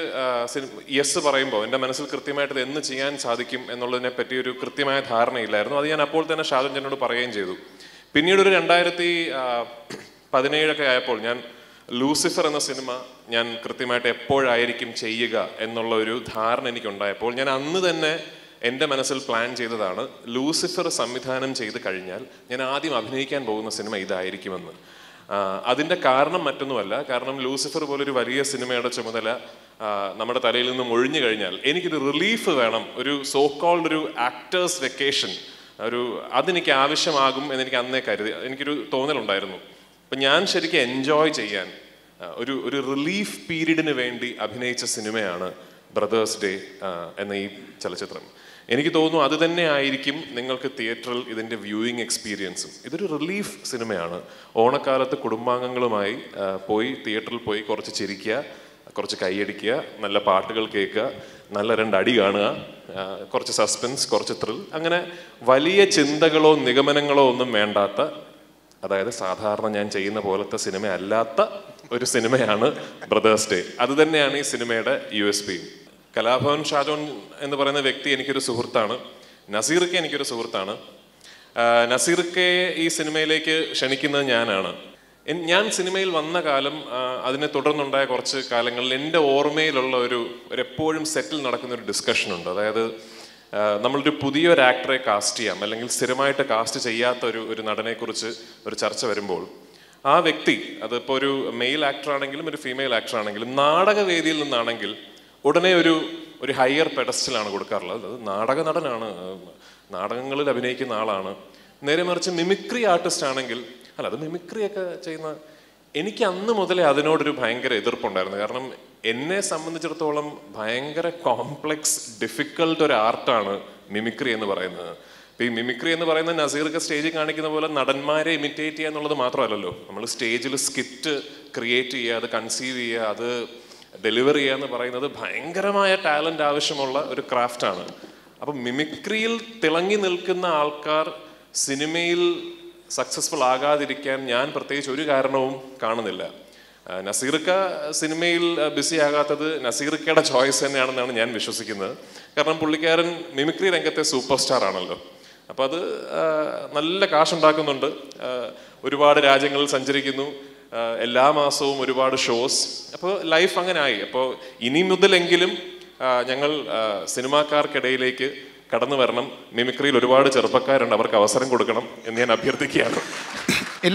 യെസ് പറയുമ്പോൾ എൻ്റെ മനസ്സിൽ കൃത്യമായിട്ട് ഇത് എന്ന് ചെയ്യാൻ സാധിക്കും എന്നുള്ളതിനെ പറ്റി ഒരു കൃത്യമായ ധാരണയില്ലായിരുന്നു അത് ഞാൻ അപ്പോൾ തന്നെ ഷാജൻ ചേട്ടനോട് പറയുകയും ചെയ്തു പിന്നീട് ഒരു രണ്ടായിരത്തി ആ, പതിനേഴൊക്കെ ആയപ്പോൾ ഞാൻ ലൂസിഫർ എന്ന സിനിമ ഞാൻ കൃത്യമായിട്ട് എപ്പോഴായിരിക്കും ചെയ്യുക എന്നുള്ള ഒരു ധാരണ എനിക്കുണ്ടായപ്പോൾ ഞാൻ അന്ന് തന്നെ എൻ്റെ മനസ്സിൽ പ്ലാൻ ചെയ്തതാണ് ലൂസിഫർ സംവിധാനം ചെയ്ത് കഴിഞ്ഞാൽ ഞാൻ ആദ്യം അഭിനയിക്കാൻ പോകുന്ന സിനിമ ഇതായിരിക്കുമെന്ന് ആ, അതിൻ്റെ കാരണം മറ്റൊന്നുമല്ല കാരണം ലൂസിഫർ പോലൊരു വലിയ സിനിമയുടെ ചുമതല ആ, നമ്മുടെ തലയിൽ നിന്നും ഒഴിഞ്ഞു കഴിഞ്ഞാൽ എനിക്കൊരു റിലീഫ് വേണം ഒരു സോ കോൾഡ് ഒരു ആക്ടേഴ്സ് വെക്കേഷൻ ഒരു അതെനിക്ക് ആവശ്യമാകും എന്നെനിക്ക് അന്നേ കരുതി എനിക്കൊരു തോന്നലുണ്ടായിരുന്നു അപ്പം ഞാൻ ശരിക്കും എൻജോയ് ചെയ്യാൻ ആ, ഒരു ഒരു റിലീഫ് പീരീഡിന് വേണ്ടി അഭിനയിച്ച സിനിമയാണ് ബ്രദേഴ്സ് ഡേ എന്ന ഈ ചലച്ചിത്രം എനിക്ക് തോന്നുന്നു അത് തന്നെ ആയിരിക്കും നിങ്ങൾക്ക് തിയേറ്ററിൽ ഇതിൻ്റെ വ്യൂയിങ് എക്സ്പീരിയൻസും ഇതൊരു റിലീഫ് സിനിമയാണ് ഓണക്കാലത്ത് കുടുംബാംഗങ്ങളുമായി ആ, പോയി തിയേറ്ററിൽ പോയി കുറച്ച് ചിരിക്കുക കുറച്ച് കൈയടിക്കുക നല്ല പാട്ടുകൾ കേൾക്കുക നല്ല രണ്ട് അടി കാണുക ആ, കുറച്ച് സസ്പെൻസ് കുറച്ച് ത്രിൽ അങ്ങനെ വലിയ ചിന്തകളോ നിഗമനങ്ങളോ ഒന്നും വേണ്ടാത്ത അതായത് സാധാരണ ഞാൻ ചെയ്യുന്ന പോലത്തെ സിനിമ അല്ലാത്ത ഒരു സിനിമയാണ് ബ്രദേഴ്സ് ഡേ അത് തന്നെയാണ് ഈ സിനിമയുടെ U S P Kalabhavan Shajon എന്ന് പറയുന്ന വ്യക്തി എനിക്കൊരു സുഹൃത്താണ് നസീർക്ക് എനിക്കൊരു സുഹൃത്താണ് ആ, നസീർക്ക് ഈ സിനിമയിലേക്ക് ക്ഷണിക്കുന്നത് ഞാനാണ് എൻ- ഞാൻ സിനിമയിൽ വന്ന കാലം ആ, അതിനെ തുടർന്നുണ്ടായ കുറച്ച് കാലങ്ങളിൽ എൻ്റെ ഓർമ്മയിലുള്ള ഒരു ഒരു എപ്പോഴും സെറ്റിൽ നടക്കുന്ന ഒരു ഡിസ്കഷൻ ഉണ്ട് അതായത് ആ, നമ്മളൊരു പുതിയൊരു ആക്ടറെ കാസ്റ്റ് ചെയ്യാം അല്ലെങ്കിൽ സ്ഥിരമായിട്ട് കാസ്റ്റ് ചെയ്യാത്ത ഒരു ഒരു നടനെക്കുറിച്ച് ഒരു ചർച്ച വരുമ്പോൾ ആ വ്യക്തി അതിപ്പോൾ ഒരു മെയിൽ ആക്ടർ ആണെങ്കിലും ഒരു ഫീമെയിൽ ആക്ടർ ആണെങ്കിലും നാടകവേദിയിൽ നിന്നാണെങ്കിൽ ഉടനെ ഒരു ഒരു ഹയർ പെഡസ്റ്റലാണ് കൊടുക്കാറുള്ളത് അത് നാടക നടനാണ് ആ, നാടകങ്ങളിൽ അഭിനയിക്കുന്ന ആളാണ് നേരെ മറിച്ച് മിമിക്രി ആർട്ടിസ്റ്റ് ആണെങ്കിൽ അല്ല അത് മിമിക്രി ഒക്കെ ചെയ്യുന്ന എനിക്ക് അന്ന് മുതലേ അതിനോടൊരു ഭയങ്കര എതിർപ്പുണ്ടായിരുന്നു കാരണം എന്നെ സംബന്ധിച്ചിടത്തോളം ഭയങ്കര കോംപ്ലെക്സ് ഡിഫിക്കൽട്ട് ഒരു ആർട്ടാണ് മിമിക്രി എന്ന് പറയുന്നത് ഇപ്പൊ ഈ മിമിക്രി എന്ന് പറയുന്നത് നസീർക്ക് സ്റ്റേജിൽ കാണിക്കുന്ന പോലെ നടന്മാരെ ഇമിറ്റേറ്റ് ചെയ്യുക എന്നുള്ളത് മാത്രമല്ലല്ലോ നമ്മൾ സ്റ്റേജിൽ സ്കിറ്റ് ക്രിയേറ്റ് ചെയ്യുക അത് കൺസീവ് ചെയ്യുക അത് ഡെലിവർ ചെയ്യുക എന്ന് പറയുന്നത് ഭയങ്കരമായ ടാലന്റ് ആവശ്യമുള്ള ഒരു ക്രാഫ്റ്റാണ് അപ്പം മിമിക്രിയിൽ തിളങ്ങി നിൽക്കുന്ന ആൾക്കാർ സിനിമയിൽ സക്സസ്ഫുൾ ആകാതിരിക്കാൻ ഞാൻ പ്രത്യേകിച്ച് ഒരു കാരണവും കാണുന്നില്ല ആ, നസീർക്ക സിനിമയിൽ ബിസി ആകാത്തത് നസീർക്കയുടെ ചോയ്സ് തന്നെയാണെന്നാണ് ഞാൻ വിശ്വസിക്കുന്നത് കാരണം പുള്ളിക്കാരൻ മിമിക്രി രംഗത്തെ സൂപ്പർ സ്റ്റാർ ആണല്ലോ അപ്പോൾ അത് ആ, നല്ല കാശുണ്ടാക്കുന്നുണ്ട് ആ, ഒരുപാട് രാജ്യങ്ങളിൽ സഞ്ചരിക്കുന്നു ആ, എല്ലാ മാസവും ഒരുപാട് ഷോസ് അപ്പോൾ ലൈഫ് അങ്ങനെ ആയി അപ്പോൾ ഇനി മുതലെങ്കിലും ആ, ഞങ്ങൾ ആ, സിനിമാക്കാർക്കിടയിലേക്ക് കടന്നു വരണം മിമിക്രിയിൽ ഒരുപാട് ചെറുപ്പക്കാരുണ്ട് അവർക്ക് അവസരം കൊടുക്കണം എന്ന് ഞാൻ അഭ്യർത്ഥിക്കുകയാണ് ഇല്ല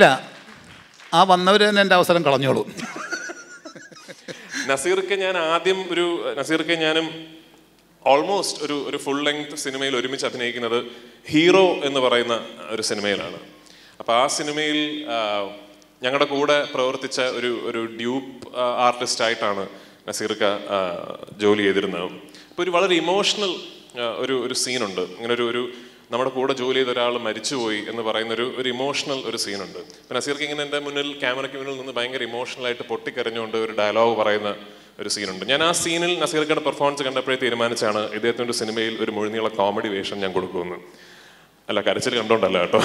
ആ വന്നവർ തന്നെ എൻ്റെ അവസരം കളഞ്ഞോളൂ നസീർക്ക് ഞാൻ ആദ്യം ഒരു നസീർക്ക് ഞാനും ഓൾമോസ്റ്റ് ഒരു ഒരു ഫുൾ ലെങ്ത് സിനിമയിൽ ഒരുമിച്ച് അഭിനയിക്കുന്നത് ഹീറോ എന്ന് പറയുന്ന ഒരു സിനിമയിലാണ് അപ്പോൾ ആ സിനിമയിൽ ആ, ഞങ്ങളുടെ കൂടെ പ്രവർത്തിച്ച ഒരു ഒരു ഡ്യൂപ്പ് ആർട്ടിസ്റ്റ് ആയിട്ടാണ് നസീർക്ക് ആ, ജോലി ചെയ്തിരുന്നത് അപ്പോൾ ഒരു വളരെ ഇമോഷണൽ ഒരു ഒരു സീനുണ്ട് ഇങ്ങനെ ഒരു ഒരു നമ്മുടെ കൂടെ ജോലി ചെയ്ത ഒരാൾ മരിച്ചുപോയി എന്ന് പറയുന്ന ഒരു ഒരു ഇമോഷണൽ ഒരു സീനുണ്ട് അപ്പോൾ നസീർക്ക് ഇങ്ങനെ എൻ്റെ മുന്നിൽ ക്യാമറയ്ക്ക് മുന്നിൽ നിന്ന് ഭയങ്കര ഇമോഷണൽ ആയിട്ട് പൊട്ടിക്കരഞ്ഞുകൊണ്ട് ഒരു ഡയലോഗ് പറയുന്ന ഒരു സീനുണ്ട് ഞാൻ ആ സീനിൽ നസീർക്കയുടെ പെർഫോമൻസ് കണ്ടപ്പോഴേ തീരുമാനിച്ചാണ് ഇദ്ദേഹത്തിൻ്റെ ഒരു സിനിമയിൽ ഒരു മുഴുനീള കോമഡി വേഷം ഞാൻ കൊടുക്കുമെന്ന് അല്ല കരച്ചിൽ കണ്ടോണ്ടല്ല കേട്ടോ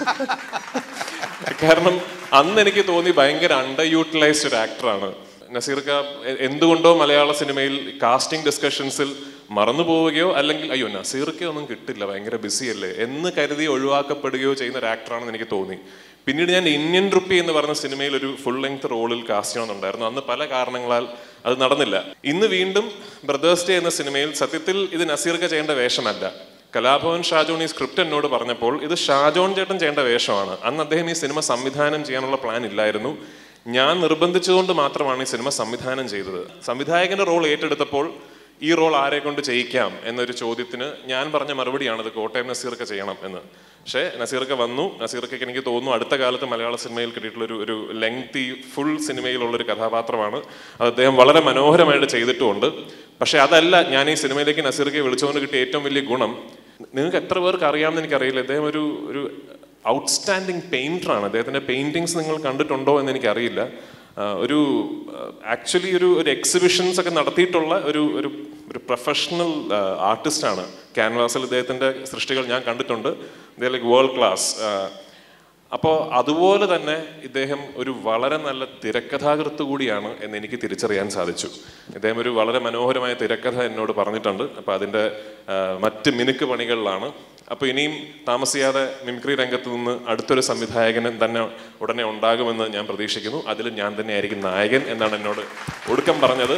കാരണം അന്ന് എനിക്ക് തോന്നി ഭയങ്കര അണ്ടർ യൂട്ടിലൈസ്ഡ് ഒരു ആക്ടറാണ് നസീർക്ക എ- എന്തുകൊണ്ടോ മലയാള സിനിമയിൽ കാസ്റ്റിംഗ് ഡിസ്കഷൻസിൽ മറന്നു പോവുകയോ അല്ലെങ്കിൽ അയ്യോ നസീർക്ക് ഒന്നും കിട്ടില്ല ഭയങ്കര ബിസി അല്ലേ എന്ന് കരുതി ഒഴിവാക്കപ്പെടുകയോ ചെയ്യുന്ന ഒരു ആക്ടറാണെന്ന് എനിക്ക് തോന്നി പിന്നീട് ഞാൻ ഇന്ത്യൻ റുപ്പി എന്ന് പറഞ്ഞ സിനിമയിൽ ഒരു ഫുൾ ലെങ്ത് റോളിൽ കാസ്റ്റ് ചെയ്യണമെന്നുണ്ടായിരുന്നു അന്ന് പല കാരണങ്ങളാൽ അത് നടന്നില്ല ഇന്ന് വീണ്ടും ബ്രദേഴ്സ് ഡേ എന്ന സിനിമയിൽ സത്യത്തിൽ ഇത് നസീർക്ക ചെയ്യേണ്ട വേഷമല്ല കലാഭവൻ ഷാജോൺ ഈ സ്ക്രിപ്റ്റ് എന്നോട് പറഞ്ഞപ്പോൾ ഇത് ഷാജോൺ ചേട്ടൻ ചെയ്യേണ്ട വേഷമാണ് അന്ന് അദ്ദേഹം ഈ സിനിമ സംവിധാനം ചെയ്യാനുള്ള പ്ലാൻ ഇല്ലായിരുന്നു ഞാൻ നിർബന്ധിച്ചുകൊണ്ട് മാത്രമാണ് ഈ സിനിമ സംവിധാനം ചെയ്തത് സംവിധായകന്റെ റോൾ ഏറ്റെടുത്തപ്പോൾ ഈ റോൾ ആരെ കൊണ്ട് ചെയ്യിക്കാം എന്നൊരു ചോദ്യത്തിന് ഞാൻ പറഞ്ഞ മറുപടിയാണ് ഇത് കോട്ടയം നസീർക്ക് ചെയ്യണം എന്ന് പക്ഷേ നസീർക്ക് വന്നു നസീർക്ക് എനിക്ക് തോന്നുന്നു അടുത്ത കാലത്ത് മലയാള സിനിമയിൽ കിട്ടിയിട്ടുള്ള ഒരു ഒരു ലെങ്തി ഫുൾ സിനിമയിലുള്ള ഒരു കഥാപാത്രമാണ് അത് അദ്ദേഹം വളരെ മനോഹരമായിട്ട് ചെയ്തിട്ടുമുണ്ട് പക്ഷേ അതല്ല ഞാൻ ഈ സിനിമയിലേക്ക് നസീർക്ക് വിളിച്ചുകൊണ്ട് കിട്ടിയ ഏറ്റവും വലിയ ഗുണം നിങ്ങൾക്ക് എത്ര പേർക്ക് അറിയാമെന്ന് എനിക്കറിയില്ല അദ്ദേഹം ഒരു ഒരു ഔട്ട്സ്റ്റാൻഡിങ് പെയിൻറ്ററാണ് അദ്ദേഹത്തിൻ്റെ പെയിൻറ്റിങ്സ് നിങ്ങൾ കണ്ടിട്ടുണ്ടോ എന്ന് എനിക്കറിയില്ല ആ, ഒരു ആക്ച്വലി ഒരു ഒരു എക്സിബിഷൻസ് ഒക്കെ നടത്തിയിട്ടുള്ള ഒരു ഒരു ഒരു പ്രൊഫഷണൽ ആർട്ടിസ്റ്റാണ് ക്യാൻവാസിൽ ഇദ്ദേഹത്തിൻ്റെ സൃഷ്ടികൾ ഞാൻ കണ്ടിട്ടുണ്ട് ലൈക്ക് വേൾഡ് ക്ലാസ് അപ്പോൾ അതുപോലെ തന്നെ ഇദ്ദേഹം ഒരു വളരെ നല്ല തിരക്കഥാകൃത്ത് കൂടിയാണ് എന്ന് എനിക്ക് തിരിച്ചറിയാൻ സാധിച്ചു ഇദ്ദേഹം ഒരു വളരെ മനോഹരമായ തിരക്കഥ എന്നോട് പറഞ്ഞിട്ടുണ്ട് അപ്പോൾ അതിൻ്റെ ആ, മറ്റ് മിനുക്ക് പണികളിലാണ് അപ്പോൾ ഇനിയും താമസിയാതെ മിമിക്രി രംഗത്ത് നിന്ന് അടുത്തൊരു സംവിധായകൻ തന്നെ ഉടനെ ഉണ്ടാകുമെന്ന് ഞാൻ പ്രതീക്ഷിക്കുന്നു അതിൽ ഞാൻ തന്നെയായിരിക്കും നായകൻ എന്നാണ് എന്നോട് ഒടുക്കം പറഞ്ഞത്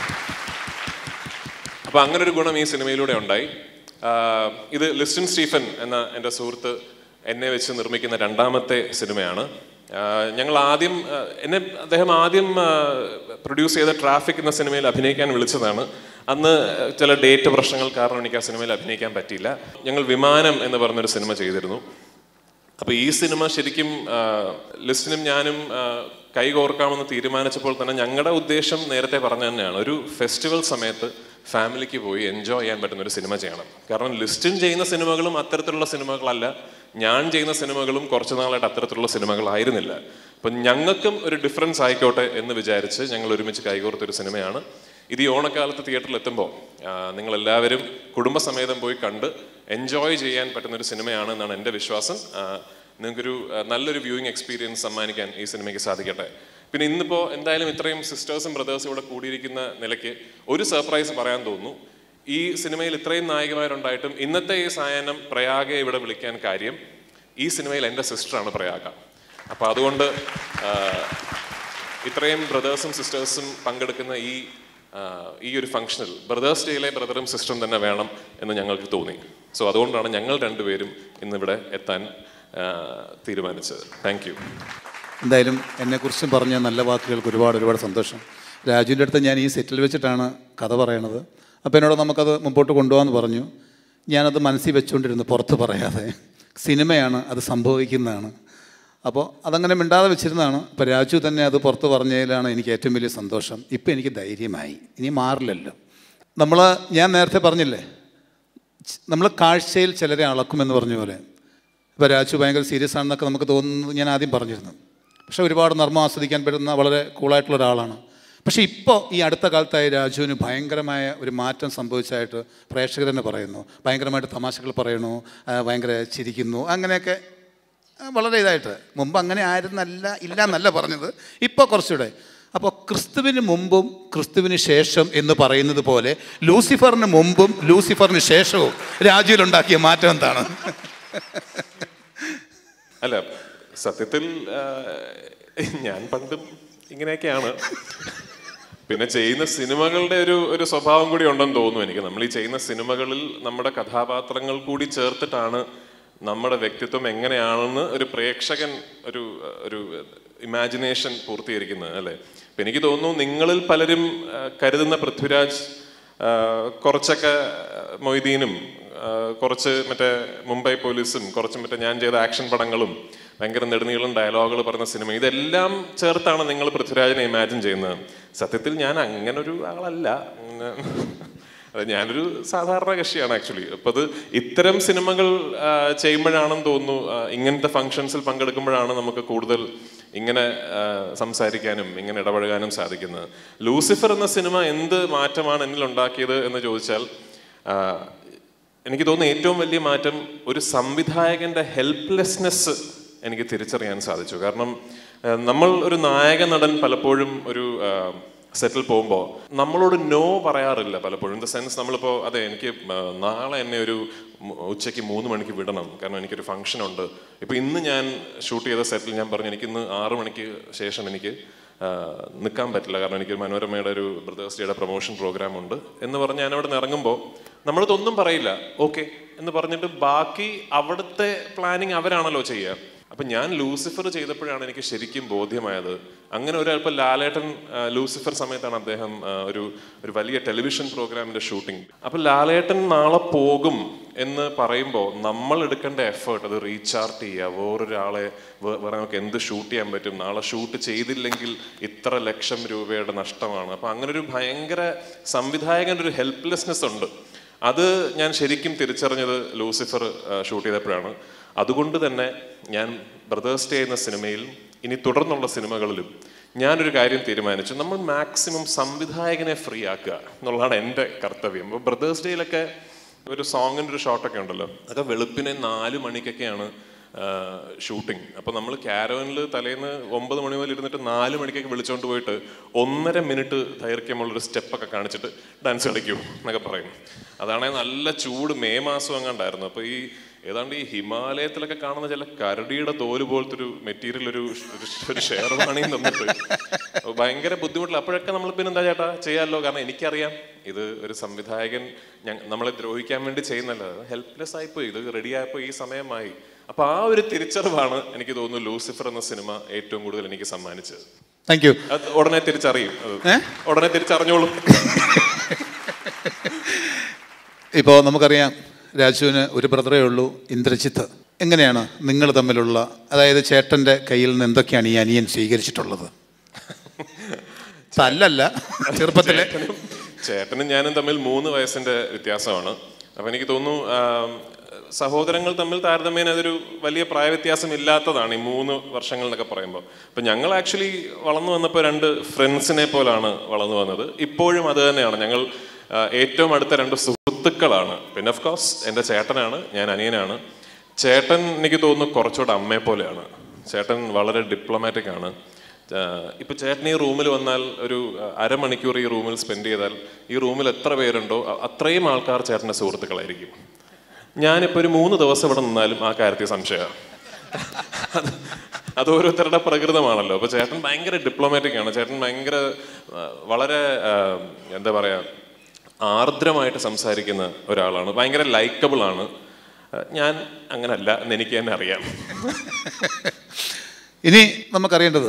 അപ്പോൾ അങ്ങനെ ഒരു ഗുണം ഈ സിനിമയിലൂടെ ഉണ്ടായി ആഹ് ഇത് ലിസ്റ്റിൻ സ്റ്റീഫൻ എന്ന എൻ്റെ സുഹൃത്ത് എന്നെ വെച്ച് നിർമ്മിക്കുന്ന രണ്ടാമത്തെ സിനിമയാണ് ആഹ് ഞങ്ങൾ ആദ്യം ആഹ് എന്നെ അദ്ദേഹം ആദ്യം പ്രൊഡ്യൂസ് ചെയ്ത ട്രാഫിക് എന്ന സിനിമയിൽ അഭിനയിക്കാൻ വിളിച്ചതാണ് അന്ന് ചില ഡേറ്റ് പ്രശ്നങ്ങൾ കാരണം എനിക്ക് ആ സിനിമയിൽ അഭിനയിക്കാൻ പറ്റിയില്ല ഞങ്ങൾ വിമാനം എന്ന് പറഞ്ഞൊരു സിനിമ ചെയ്തിരുന്നു അപ്പൊ ഈ സിനിമ ശരിക്കും ആ, ലിസ്റ്റിനും ഞാനും ആ, കൈകോർക്കാമെന്ന് തീരുമാനിച്ചപ്പോൾ തന്നെ ഞങ്ങളുടെ ഉദ്ദേശം നേരത്തെ പറഞ്ഞ തന്നെയാണ് ഒരു ഫെസ്റ്റിവൽ സമയത്ത് ഫാമിലിക്ക് പോയി എൻജോയ് ചെയ്യാൻ പറ്റുന്ന ഒരു സിനിമ ചെയ്യണം കാരണം ലിസ്റ്റിൻ ചെയ്യുന്ന സിനിമകളും അത്തരത്തിലുള്ള സിനിമകളല്ല ഞാൻ ചെയ്യുന്ന സിനിമകളും കുറച്ച് നാളായിട്ട് അത്തരത്തിലുള്ള സിനിമകളായിരുന്നില്ല അപ്പം ഞങ്ങൾക്കും ഒരു ഡിഫറൻസ് ആയിക്കോട്ടെ എന്ന് വിചാരിച്ച് ഞങ്ങൾ ഒരുമിച്ച് കൈകോർത്ത ഒരു സിനിമയാണ് ഇത് ഈ ഓണക്കാലത്ത് തിയേറ്ററിൽ എത്തുമ്പോൾ നിങ്ങൾ എല്ലാവരും കുടുംബസമേതം പോയി കണ്ട് എൻജോയ് ചെയ്യാൻ പറ്റുന്ന ഒരു സിനിമയാണ് എന്നാണ് എൻ്റെ വിശ്വാസം ആ, നിങ്ങൾക്കൊരു ആ, നല്ലൊരു വ്യൂയിങ് എക്സ്പീരിയൻസ് സമ്മാനിക്കാൻ ഈ സിനിമയ്ക്ക് സാധിക്കട്ടെ പിന്നെ ഇന്നിപ്പോൾ എന്തായാലും ഇത്രയും സിസ്റ്റേഴ്സും ബ്രദേഴ്സും ഇവിടെ കൂടിയിരിക്കുന്ന നിലയ്ക്ക് ഒരു സർപ്രൈസ് പറയാൻ തോന്നുന്നു ഈ സിനിമയിൽ ഇത്രയും നായികമാരുണ്ടായിട്ടും ഇന്നത്തെ ഈ സായാഹ്നം പ്രയാഗെ ഇവിടെ വിളിക്കാൻ കാര്യം ഈ സിനിമയിൽ എൻ്റെ സിസ്റ്ററാണ് പ്രയാഗ അപ്പോൾ അതുകൊണ്ട് ആ, ഇത്രയും ബ്രദേഴ്സും സിസ്റ്റേഴ്സും പങ്കെടുക്കുന്ന ഈ ആ, ഈ ഒരു ഫംഗ്ഷനിൽ ബ്രദേഴ്സ് ഡേയിലെ ബ്രദറും സിസ്റ്ററും തന്നെ വേണം എന്ന് ഞങ്ങൾക്ക് തോന്നി സോ അതുകൊണ്ടാണ് ഞങ്ങൾ രണ്ടുപേരും ഇന്നിവിടെ എത്താൻ ആ, തീരുമാനിച്ചത് താങ്ക് യു എന്തായാലും എന്നെക്കുറിച്ചും പറഞ്ഞ നല്ല വാക്കുകൾക്ക് ഒരുപാട് ഒരുപാട് സന്തോഷം രാജുവിൻ്റെ അടുത്ത് ഞാൻ ഈ സെറ്റിൽ വെച്ചിട്ടാണ് കഥ പറയണത് അപ്പോൾ എന്നോട് നമുക്കത് മുമ്പോട്ട് കൊണ്ടുപോകാമെന്ന് പറഞ്ഞു ഞാനത് മനസ്സിൽ വെച്ചുകൊണ്ടിരുന്നു പുറത്ത് പറയാതെ സിനിമയാണ് അത് സംഭവിക്കുന്നതാണ് അപ്പോൾ അതങ്ങനെ മിണ്ടാതെ വെച്ചിരുന്നതാണ് അപ്പോൾ രാജു തന്നെ അത് പുറത്ത് പറഞ്ഞതിലാണ് എനിക്ക് ഏറ്റവും വലിയ സന്തോഷം ഇപ്പോൾ എനിക്ക് ധൈര്യമായി ഇനി മാറില്ലല്ലോ നമ്മൾ ഞാൻ നേരത്തെ പറഞ്ഞില്ലേ നമ്മൾ കാഴ്ചയിൽ ചിലരെ അളക്കുമെന്ന് പറഞ്ഞ പോലെ ഇപ്പോൾ രാജു ഭയങ്കര സീരിയസ് ആണെന്നൊക്കെ നമുക്ക് തോന്നുന്നത് ഞാൻ ആദ്യം പറഞ്ഞിരുന്നു പക്ഷേ ഒരുപാട് നർമ്മം ആസ്വദിക്കാൻ പറ്റുന്ന വളരെ കൂളായിട്ടുള്ള ഒരാളാണ് പക്ഷേ ഇപ്പോൾ ഈ അടുത്ത കാലത്തായി രാജുവിന് ഭയങ്കരമായ ഒരു മാറ്റം സംഭവിച്ചതായിട്ട് പ്രേക്ഷകർ തന്നെ പറയുന്നു ഭയങ്കരമായിട്ട് തമാശകൾ പറയണു ആ, ഭയങ്കര ചിരിക്കുന്നു അങ്ങനെയൊക്കെ ആ, വളരെ ഇതായിട്ട് മുമ്പ് അങ്ങനെ ആയിരുന്നല്ല ഇല്ല എന്നല്ല പറഞ്ഞത് ഇപ്പോൾ കുറച്ചുകൂടെ അപ്പോൾ ക്രിസ്തുവിന് മുമ്പും ക്രിസ്തുവിന് ശേഷം എന്ന് പറയുന്നത് പോലെ ലൂസിഫറിന് മുമ്പും ലൂസിഫറിന് ശേഷവും രാജുവിലുണ്ടാക്കിയ മാറ്റം എന്താണ് അല്ല സത്യത്തിൽ ആ, ഞാൻ പണ്ടും ഇങ്ങനെയൊക്കെയാണ് പിന്നെ ചെയ്യുന്ന സിനിമകളുടെ ഒരു ഒരു സ്വഭാവം കൂടി ഉണ്ടെന്ന് തോന്നുന്നു എനിക്ക് നമ്മൾ ഈ ചെയ്യുന്ന സിനിമകളിൽ നമ്മുടെ കഥാപാത്രങ്ങൾ കൂടി ചേർത്തിട്ടാണ് നമ്മുടെ വ്യക്തിത്വം എങ്ങനെയാണെന്ന് ഒരു പ്രേക്ഷകൻ ഒരു ഒരു ഇമാജിനേഷൻ പൂർത്തീകരിക്കുന്നത് അല്ലേ അപ്പൊ എനിക്ക് തോന്നുന്നു നിങ്ങളിൽ പലരും ആ, കരുതുന്ന പൃഥ്വിരാജ് ആ, കുറച്ചൊക്കെ മൊയ്തീനും ആ, കുറച്ച് മറ്റേ മുംബൈ പോലീസും കുറച്ച് മറ്റേ ഞാൻ ചെയ്ത ആക്ഷൻ പടങ്ങളും ഭയങ്കര നെടുനീളം ഡയലോഗുകൾ പറഞ്ഞ സിനിമ ഇതെല്ലാം ചേർത്താണ് നിങ്ങൾ പൃഥ്വിരാജിനെ ഇമാജിൻ ചെയ്യുന്നത് സത്യത്തിൽ ഞാൻ അങ്ങനെ ഒരു ആളല്ല അങ്ങനെ അത് ഞാനൊരു സാധാരണ കക്ഷിയാണ് ആക്ച്വലി അപ്പോൾ അത് ഇത്തരം സിനിമകൾ ആ, ചെയ്യുമ്പോഴാണെന്ന് തോന്നുന്നു ആ, ഇങ്ങനത്തെ ഫങ്ഷൻസിൽ പങ്കെടുക്കുമ്പോഴാണ് നമുക്ക് കൂടുതൽ ഇങ്ങനെ ആ, സംസാരിക്കാനും ഇങ്ങനെ ഇടപഴകാനും സാധിക്കുന്നത് ലൂസിഫർ എന്ന സിനിമ എന്ത് മാറ്റമാണ് എന്നിൽ ഉണ്ടാക്കിയത് എന്ന് ചോദിച്ചാൽ ആ, എനിക്ക് തോന്നുന്നു ഏറ്റവും വലിയ മാറ്റം ഒരു സംവിധായകന്റെ ഹെൽപ്ലെസ്നെസ് എനിക്ക് തിരിച്ചറിയാൻ സാധിച്ചു കാരണം ആ, നമ്മൾ ഒരു നായക നടൻ പലപ്പോഴും ഒരു സെറ്റിൽ പോകുമ്പോൾ നമ്മളോട് നോ പറയാറില്ല പലപ്പോഴും ഇൻ ദ സെൻസ് നമ്മളിപ്പോൾ അതെ എനിക്ക് ആ, നാളെ എന്നെ ഒരു മു- ഉച്ചയ്ക്ക് മൂന്ന് മണിക്ക് വിടണം കാരണം എനിക്കൊരു ഫംഗ്ഷൻ ഉണ്ട് ഇപ്പോൾ ഇന്ന് ഞാൻ ഷൂട്ട് ചെയ്ത സെറ്റിൽ ഞാൻ പറഞ്ഞു എനിക്ക് ഇന്ന് ആറ് മണിക്ക് ശേഷം എനിക്ക് നിൽക്കാൻ പറ്റില്ല കാരണം എനിക്ക് മനോരമയുടെ ഒരു ബ്രദേഴ്സ് ഡേയുടെ പ്രൊമോഷൻ പ്രോഗ്രാം ഉണ്ട് എന്ന് പറഞ്ഞ് ഞാൻ അവിടെ നിന്ന് ഇറങ്ങുമ്പോൾ നമ്മളിതൊന്നും പറയില്ല ഓക്കെ എന്ന് പറഞ്ഞിട്ട് ബാക്കി അവിടുത്തെ പ്ലാനിങ് അവരാണല്ലോ ചെയ്യുക അപ്പൊ ഞാൻ ലൂസിഫർ ചെയ്തപ്പോഴാണ് എനിക്ക് ശരിക്കും ബോധ്യമായത് അങ്ങനെ ഒരാൾ ഇപ്പൊ ലാലേട്ടൻ ആ, ലൂസിഫർ സമയത്താണ് അദ്ദേഹം ആ, ഒരു ഒരു വലിയ ടെലിവിഷൻ പ്രോഗ്രാമിന്റെ ഷൂട്ടിംഗ് അപ്പൊ ലാലേട്ടൻ നാളെ പോകും എന്ന് പറയുമ്പോൾ നമ്മൾ എടുക്കേണ്ട എഫേർട്ട് അത് റീചാർട്ട് ചെയ്യുക വേറൊരാളെ വേ- വേറെ നമുക്ക് എന്ത് ഷൂട്ട് ചെയ്യാൻ പറ്റും നാളെ ഷൂട്ട് ചെയ്തില്ലെങ്കിൽ ഇത്ര ലക്ഷം രൂപയുടെ നഷ്ടമാണ് അപ്പൊ അങ്ങനെ ഒരു ഭയങ്കര സംവിധായകന്റെ ഒരു ഹെൽപ്ലെസ്നെസ് ഉണ്ട് അത് ഞാൻ ശരിക്കും തിരിച്ചറിഞ്ഞത് ലൂസിഫർ ഷൂട്ട് ചെയ്തപ്പോഴാണ് അതുകൊണ്ട് തന്നെ ഞാൻ ബ്രദേഴ്സ് ഡേ എന്ന സിനിമയിൽ ഇനി തുടർന്നുള്ള സിനിമകളിലും ഞാനൊരു കാര്യം തീരുമാനിച്ചു നമ്മൾ മാക്സിമം സംവിധായകനെ ഫ്രീ ആക്കുക എന്നുള്ളതാണ് എൻ്റെ കർത്തവ്യം അപ്പോൾ ബ്രദേഴ്സ് ഡേയിലൊക്കെ ഒരു സോങ്ങിൻ്റെ ഒരു ഷോട്ടൊക്കെ ഉണ്ടല്ലോ അതൊക്കെ വെളുപ്പിനെ നാല് മണിക്കൊക്കെയാണ് ഷൂട്ടിംഗ് അപ്പോൾ നമ്മൾ ക്യാരവനിൽ തലേന്ന് ഒമ്പത് മണി മുതൽ ഇരുന്നിട്ട് നാല് മണിക്കൊക്കെ വിളിച്ചുകൊണ്ട് പോയിട്ട് ഒന്നര മിനിറ്റ് ദൈർഘ്യമുള്ളൊരു സ്റ്റെപ്പൊക്കെ കാണിച്ചിട്ട് ഡാൻസ് കളിക്കൂ എന്നൊക്കെ പറയും അതാണെങ്കിൽ നല്ല ചൂട് മെയ് മാസം അങ്ങാണ്ടായിരുന്നു അപ്പോൾ ഈ ഏതാണ്ട് ഈ ഹിമാലയത്തിലൊക്കെ കാണുന്ന ചില കരടിയുടെ തോല് പോലത്തെ ഒരു മെറ്റീരിയൽ ഒരു ഒരു- ഒരു ഷെയർവാണിയും തന്നിട്ട് ഭയങ്കര ബുദ്ധിമുട്ടില്ല അപ്പോഴൊക്കെ നമ്മൾ പിന്നെ എന്താ ചേട്ടാ ചെയ്യാമല്ലോ കാരണം എനിക്കറിയാം ഇത് ഒരു സംവിധായകൻ ഞ- നമ്മളെ ദ്രോഹിക്കാൻ വേണ്ടി ചെയ്യുന്നല്ല ഹെൽപ്ലെസ് ആയിപ്പോയി ഇത് റെഡി ആയപ്പോൾ ഈ സമയമായി അപ്പൊ ആ ഒരു തിരിച്ചറിവാണ് എനിക്ക് തോന്നുന്നു ലൂസിഫർ എന്ന സിനിമ ഏറ്റവും കൂടുതൽ എനിക്ക് സമ്മാനിച്ചത് താങ്ക് യു അത് ഉടനെ തിരിച്ചറിയും അത് ഉടനെ തിരിച്ചറിഞ്ഞോളും ഇപ്പോൾ നമുക്കറിയാം രാജുവിന് ഒരു ബ്രദറേ ഉള്ളൂ ഇന്ദ്രജിത്ത് എങ്ങനെയാണ് നിങ്ങൾ തമ്മിലുള്ള അതായത് ചേട്ടൻ്റെ കയ്യിൽ നിന്ന് എന്തൊക്കെയാണ് ഈ അനിയൻ സ്വീകരിച്ചിട്ടുള്ളത് തല്ലല്ല ചെറുപ്പത്തിലെ ചേട്ടനും- ചേട്ടനും ഞാനും തമ്മിൽ മൂന്ന് വയസ്സിന്റെ വ്യത്യാസമാണ് അപ്പൊ എനിക്ക് തോന്നുന്നു ആം, സഹോദരങ്ങൾ തമ്മിൽ താരതമ്യേന അതൊരു വലിയ പ്രായ വ്യത്യാസം ഇല്ലാത്തതാണ് ഈ മൂന്ന് വർഷങ്ങൾ എന്നൊക്കെ പറയുമ്പോൾ അപ്പൊ ഞങ്ങൾ ആക്ച്വലി വളർന്നു വന്നപ്പോൾ രണ്ട് ഫ്രണ്ട്സിനെ പോലാണ് വളർന്നു വന്നത് ഇപ്പോഴും അത് തന്നെയാണ് ഞങ്ങൾ ആ, ഏറ്റവും അടുത്ത രണ്ട് സുഹൃത്തുക്കളാണ് പിന്നെ ഓഫ് കോഴ്സ് എൻ്റെ ചേട്ടനാണ് ഞാൻ അനിയനാണ് ചേട്ടൻ എനിക്ക് തോന്നുന്നു കുറച്ചുകൂടെ അമ്മയെ പോലെയാണ് ചേട്ടൻ വളരെ ഡിപ്ലോമാറ്റിക് ആണ് ആഹ് ഇപ്പൊ ചേട്ടൻ ഈ റൂമിൽ വന്നാൽ ഒരു അഹ് അരമണിക്കൂർ ഈ റൂമിൽ സ്പെൻഡ് ചെയ്താൽ ഈ റൂമിൽ എത്ര പേരുണ്ടോ അ- അത്രയും ആൾക്കാർ ചേട്ടൻ്റെ സുഹൃത്തുക്കളായിരിക്കും ഞാനിപ്പോൾ ഒരു മൂന്ന് ദിവസം ഇവിടെ നിന്നാലും ആ കാര്യത്തിൽ സംശയമാണ് അത് ഓരോരുത്തരുടെ പ്രകൃതമാണല്ലോ അപ്പൊ ചേട്ടൻ ഭയങ്കര ഡിപ്ലോമാറ്റിക് ആണ് ചേട്ടൻ ഭയങ്കര ആ, വളരെ ആ, എന്താ പറയാ ആർദ്രമായിട്ട് സംസാരിക്കുന്ന ഒരാളാണ് ഭയങ്കര ലൈക്കബിൾ ആണ് ആ, ഞാൻ അങ്ങനല്ല എന്ന് എനിക്ക് തന്നെ അറിയാം ഇനി നമുക്കറിയേണ്ടത്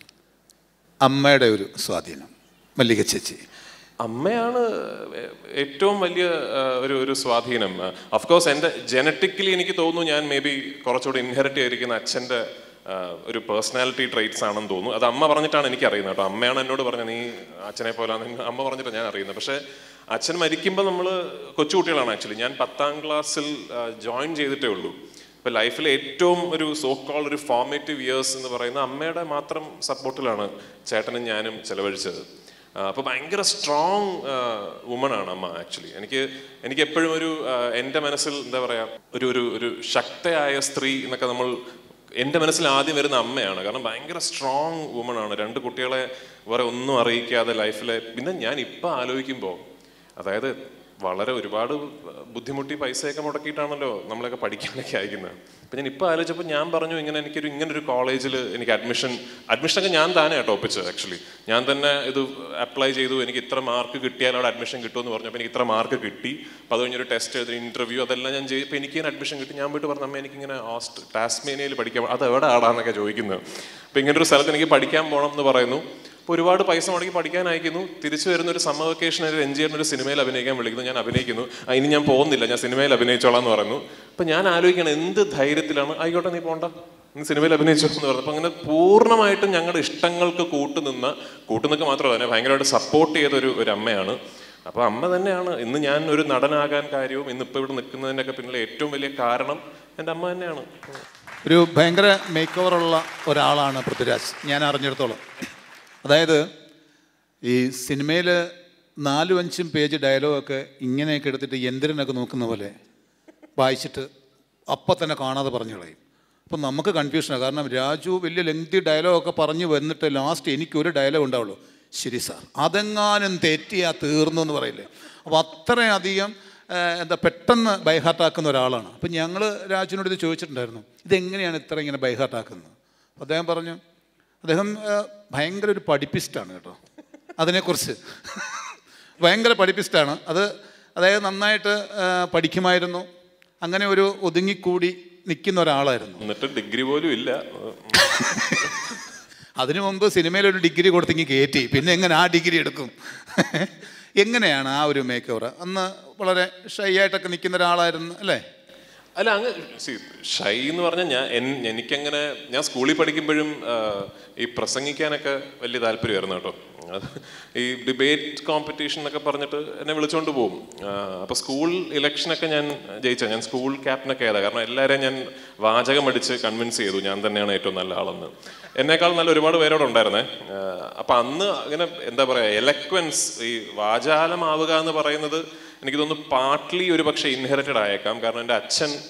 അമ്മയുടെ ഒരു സ്വാധീനം മല്ലിക ചേച്ചി അമ്മയാണ് ഏ- ഏറ്റവും വലിയ ആ, ഒരു ഒരു സ്വാധീനം അഫ്കോഴ്സ് എൻ്റെ ജനറ്റിക്കലി എനിക്ക് തോന്നുന്നു ഞാൻ മേ ബി കുറച്ചുകൂടി ഇൻഹെറിറ്റ് ചെയ്തിരിക്കുന്ന അച്ഛൻ്റെ ആ, ഒരു പേഴ്സണാലിറ്റി ട്രേറ്റ്സ് ആണെന്ന് തോന്നുന്നു അത് അമ്മ പറഞ്ഞിട്ടാണ് എനിക്ക് അറിയുന്നത് കേട്ടോ അമ്മയാണ് എന്നോട് പറഞ്ഞത് നീ അച്ഛനെ പോലാന്ന് അമ്മ പറഞ്ഞിട്ടാണ് ഞാൻ അറിയുന്നത് പക്ഷേ അച്ഛൻ മരിക്കുമ്പോൾ നമ്മൾ കൊച്ചുകുട്ടികളാണ് ആക്ച്വലി ഞാൻ പത്താം ക്ലാസ്സിൽ ജോയിൻ ചെയ്തിട്ടേ ഉള്ളൂ ഇപ്പൊ ലൈഫിൽ ഏറ്റവും ഒരു സോ കോൾ ഒരു ഫോർമേറ്റീവ് ഇയേഴ്സ് എന്ന് പറയുന്ന അമ്മയുടെ മാത്രം സപ്പോർട്ടിലാണ് ചേട്ടനും ഞാനും ചെലവഴിച്ചത് ആ, അപ്പൊ ഭയങ്കര സ്ട്രോങ് വുമൺ ആണ് അമ്മ ആക്ച്വലി എനിക്ക് എനിക്ക് എപ്പോഴും ഒരു ആ, എൻ്റെ മനസ്സിൽ എന്താ പറയാ ഒരു ഒരു ഒരു ശക്തയായ സ്ത്രീ എന്നൊക്കെ നമ്മൾ എൻ്റെ മനസ്സിൽ ആദ്യം വരുന്ന അമ്മയാണ് കാരണം ഭയങ്കര സ്ട്രോങ് വുമൺ ആണ് രണ്ട് കുട്ടികളെ വേറെ ഒന്നും അറിയിക്കാതെ ലൈഫിലെ പിന്നെ ഞാൻ ഇപ്പം ആലോചിക്കുമ്പോൾ അതായത് വളരെ ഒരുപാട് ബുദ്ധിമുട്ടി പൈസയൊക്കെ മുടക്കിയിട്ടാണല്ലോ നമ്മളൊക്കെ പഠിക്കാനൊക്കെ അയക്കുന്നത് അപ്പം ഞാൻ ഇപ്പോൾ ആലോചിച്ചപ്പോൾ ഞാൻ പറഞ്ഞു ഇങ്ങനെ എനിക്കൊരു ഇങ്ങനെ ഒരു കോളേജിൽ എനിക്ക് അഡ്മിഷൻ അഡ്മിഷനൊക്കെ ഞാൻ തന്നെ കേട്ടോ ഒപ്പിച്ചത് ആക്ച്വലി ഞാൻ തന്നെ ഇത് അപ്ലൈ ചെയ്തു എനിക്ക് ഇത്ര മാർക്ക് കിട്ടിയാൽ അവിടെ അഡ്മിഷൻ കിട്ടുമെന്ന് പറഞ്ഞു അപ്പോൾ എനിക്ക് ഇത്ര മാർക്ക് കിട്ടി അപ്പോൾ അത് കഴിഞ്ഞൊരു ടെസ്റ്റ് എഴുതി ഇൻ്റർവ്യൂ അതെല്ലാം ഞാൻ ചെയ്തു ഇപ്പോൾ എനിക്ക് അഡ്മിഷൻ കിട്ടി ഞാൻ പോയിട്ട് പറഞ്ഞു അമ്മ എനിക്കിങ്ങനെ ഓസ്റ്റ് ടാസ്മേനിയയിൽ പഠിക്കാൻ അത് എവിടെ ആടാന്നൊക്കെ ചോദിക്കുന്നത് അപ്പോൾ ഇങ്ങനെ ഒരു സ്ഥലത്ത് എനിക്ക് പഠിക്കാൻ പോകണം എന്ന് പറയുന്നു അപ്പോൾ ഒരുപാട് പൈസ മുടക്കി പഠിക്കാൻ അയക്കുന്നു തിരിച്ചു വരുന്ന ഒരു സമ്മർ വെക്കേഷൻ ഒരു എൻ ഒരു സിനിമയിൽ അഭിനയിക്കാൻ വിളിക്കുന്നു ഞാൻ അഭിനയിക്കുന്നു ആ, ഇനി ഞാൻ പോകുന്നില്ല ഞാൻ സിനിമയിൽ അഭിനയിച്ചോളാം എന്ന് പറയുന്നു അപ്പം ഞാൻ ആലോചിക്കണം എന്ത് ധൈര്യത്തിലാണ് ആയിക്കോട്ടെ നീ പോണ്ട നീ സിനിമയിൽ അഭിനയിച്ചോ എന്ന് പറഞ്ഞു അപ്പം അങ്ങനെ പൂർണ്ണമായിട്ടും ഞങ്ങളുടെ ഇഷ്ടങ്ങൾക്ക് കൂട്ടുനിന്ന കൂട്ടുനിൽക്ക് മാത്രമല്ല തന്നെ ഭയങ്കരമായിട്ട് സപ്പോർട്ട് ചെയ്ത ഒരു ഒരു അമ്മയാണ് അപ്പോൾ അമ്മ തന്നെയാണ് ഇന്ന് ഞാൻ ഒരു നടനാകാൻ കാര്യവും ഇന്ന് ഇപ്പോൾ ഇവിടെ നിൽക്കുന്നതിൻ്റെ ഒക്കെ പിന്നിലെ ഏറ്റവും വലിയ കാരണം എൻ്റെ അമ്മ തന്നെയാണ് ഒരു ഭയങ്കര മേക്ക് ഓവറുള്ള ഒരാളാണ് പൃഥ്വിരാജ് ഞാൻ അറിഞ്ഞിടത്തോളം അതായത് ഈ സിനിമയിൽ നാലും അഞ്ചും പേജ് ഡയലോഗൊക്കെ ഇങ്ങനെയൊക്കെ എടുത്തിട്ട് യന്ത്രനൊക്കെ നോക്കുന്ന പോലെ വായിച്ചിട്ട് അപ്പം തന്നെ കാണാതെ പറഞ്ഞു കളയും അപ്പം നമുക്ക് കൺഫ്യൂഷനാണ് കാരണം രാജു വലിയ ലെങ്തി ഡയലോഗൊക്കെ പറഞ്ഞു വന്നിട്ട് ലാസ്റ്റ് എനിക്കൊരു ഡയലോഗ് ഉണ്ടാവുള്ളൂ ശരി സാർ അതെങ്ങാനും തെറ്റിയാ തീർന്നു എന്ന് പറയില്ലേ അപ്പോൾ അത്രയധികം ആ, എന്താ പെട്ടെന്ന് ബൈഹാർട്ടാക്കുന്ന ഒരാളാണ് അപ്പം ഞങ്ങൾ രാജുവിനോട് ഇത് ചോദിച്ചിട്ടുണ്ടായിരുന്നു ഇതെങ്ങനെയാണ് ഇത്ര ഇങ്ങനെ ബൈഹാർട്ടാക്കുന്നത് അപ്പോൾ അദ്ദേഹം പറഞ്ഞു അദ്ദേഹം ആ, ഭയങ്കര ഒരു പഠിപ്പിസ്റ്റാണ് കേട്ടോ അതിനെക്കുറിച്ച് ഭയങ്കര പഠിപ്പിസ്റ്റാണ് അത് അതായത് നന്നായിട്ട് ആ, പഠിക്കുമായിരുന്നു അങ്ങനെ ഒരു ഒതുങ്ങിക്കൂടി നിൽക്കുന്ന ഒരാളായിരുന്നു എന്നിട്ട് ഡിഗ്രി പോലും ഇല്ല അതിനു മുമ്പ് സിനിമയിൽ ഒരു ഡിഗ്രി കൊടുത്തെങ്കിൽ കയറ്റി പിന്നെ എങ്ങനെ ആ ഡിഗ്രി എടുക്കും എങ്ങനെയാണ് ആ ഒരു മേക്ക് ഓവർ അന്ന് വളരെ ഷൈ ആയിട്ടൊക്കെ നിൽക്കുന്ന ഒരാളായിരുന്നു അല്ലേ അല്ല അങ്ങ് see, ഷൈ എന്ന് പറഞ്ഞാൽ ഞാൻ എൻ- എനിക്കങ്ങനെ ഞാൻ സ്കൂളിൽ പഠിക്കുമ്പോഴും ആ, ഈ പ്രസംഗിക്കാനൊക്കെ വലിയ താല്പര്യമായിരുന്നു കേട്ടോ അത് ഈ ഡിബേറ്റ് കോമ്പറ്റീഷൻ എന്നൊക്കെ പറഞ്ഞിട്ട് എന്നെ വിളിച്ചുകൊണ്ട് പോകും അപ്പോൾ സ്കൂൾ ഇലക്ഷനൊക്കെ ഞാൻ ജയിച്ച ഞാൻ സ്കൂൾ ക്യാപ്റ്റനൊക്കെ ആയതാണ് കാരണം എല്ലാവരെയും ഞാൻ വാചകം അടിച്ച് കൺവിൻസ് ചെയ്തു ഞാൻ തന്നെയാണ് ഏറ്റവും നല്ല ആളെന്ന് എന്നേക്കാൾ നല്ല ഒരുപാട് പേരോട് ഉണ്ടായിരുന്നേ അപ്പം അന്ന് അങ്ങനെ എന്താ പറയുക എലക്വൻസ് ഈ വാചാലമാവുക എന്ന് പറയുന്നത് എനിക്ക് തോന്നുന്നു പാർട്ട്ലി ഒരു പക്ഷേ ഇൻഹെറിറ്റഡ് ആയേക്കാം കാരണം എൻ്റെ അച്ഛൻ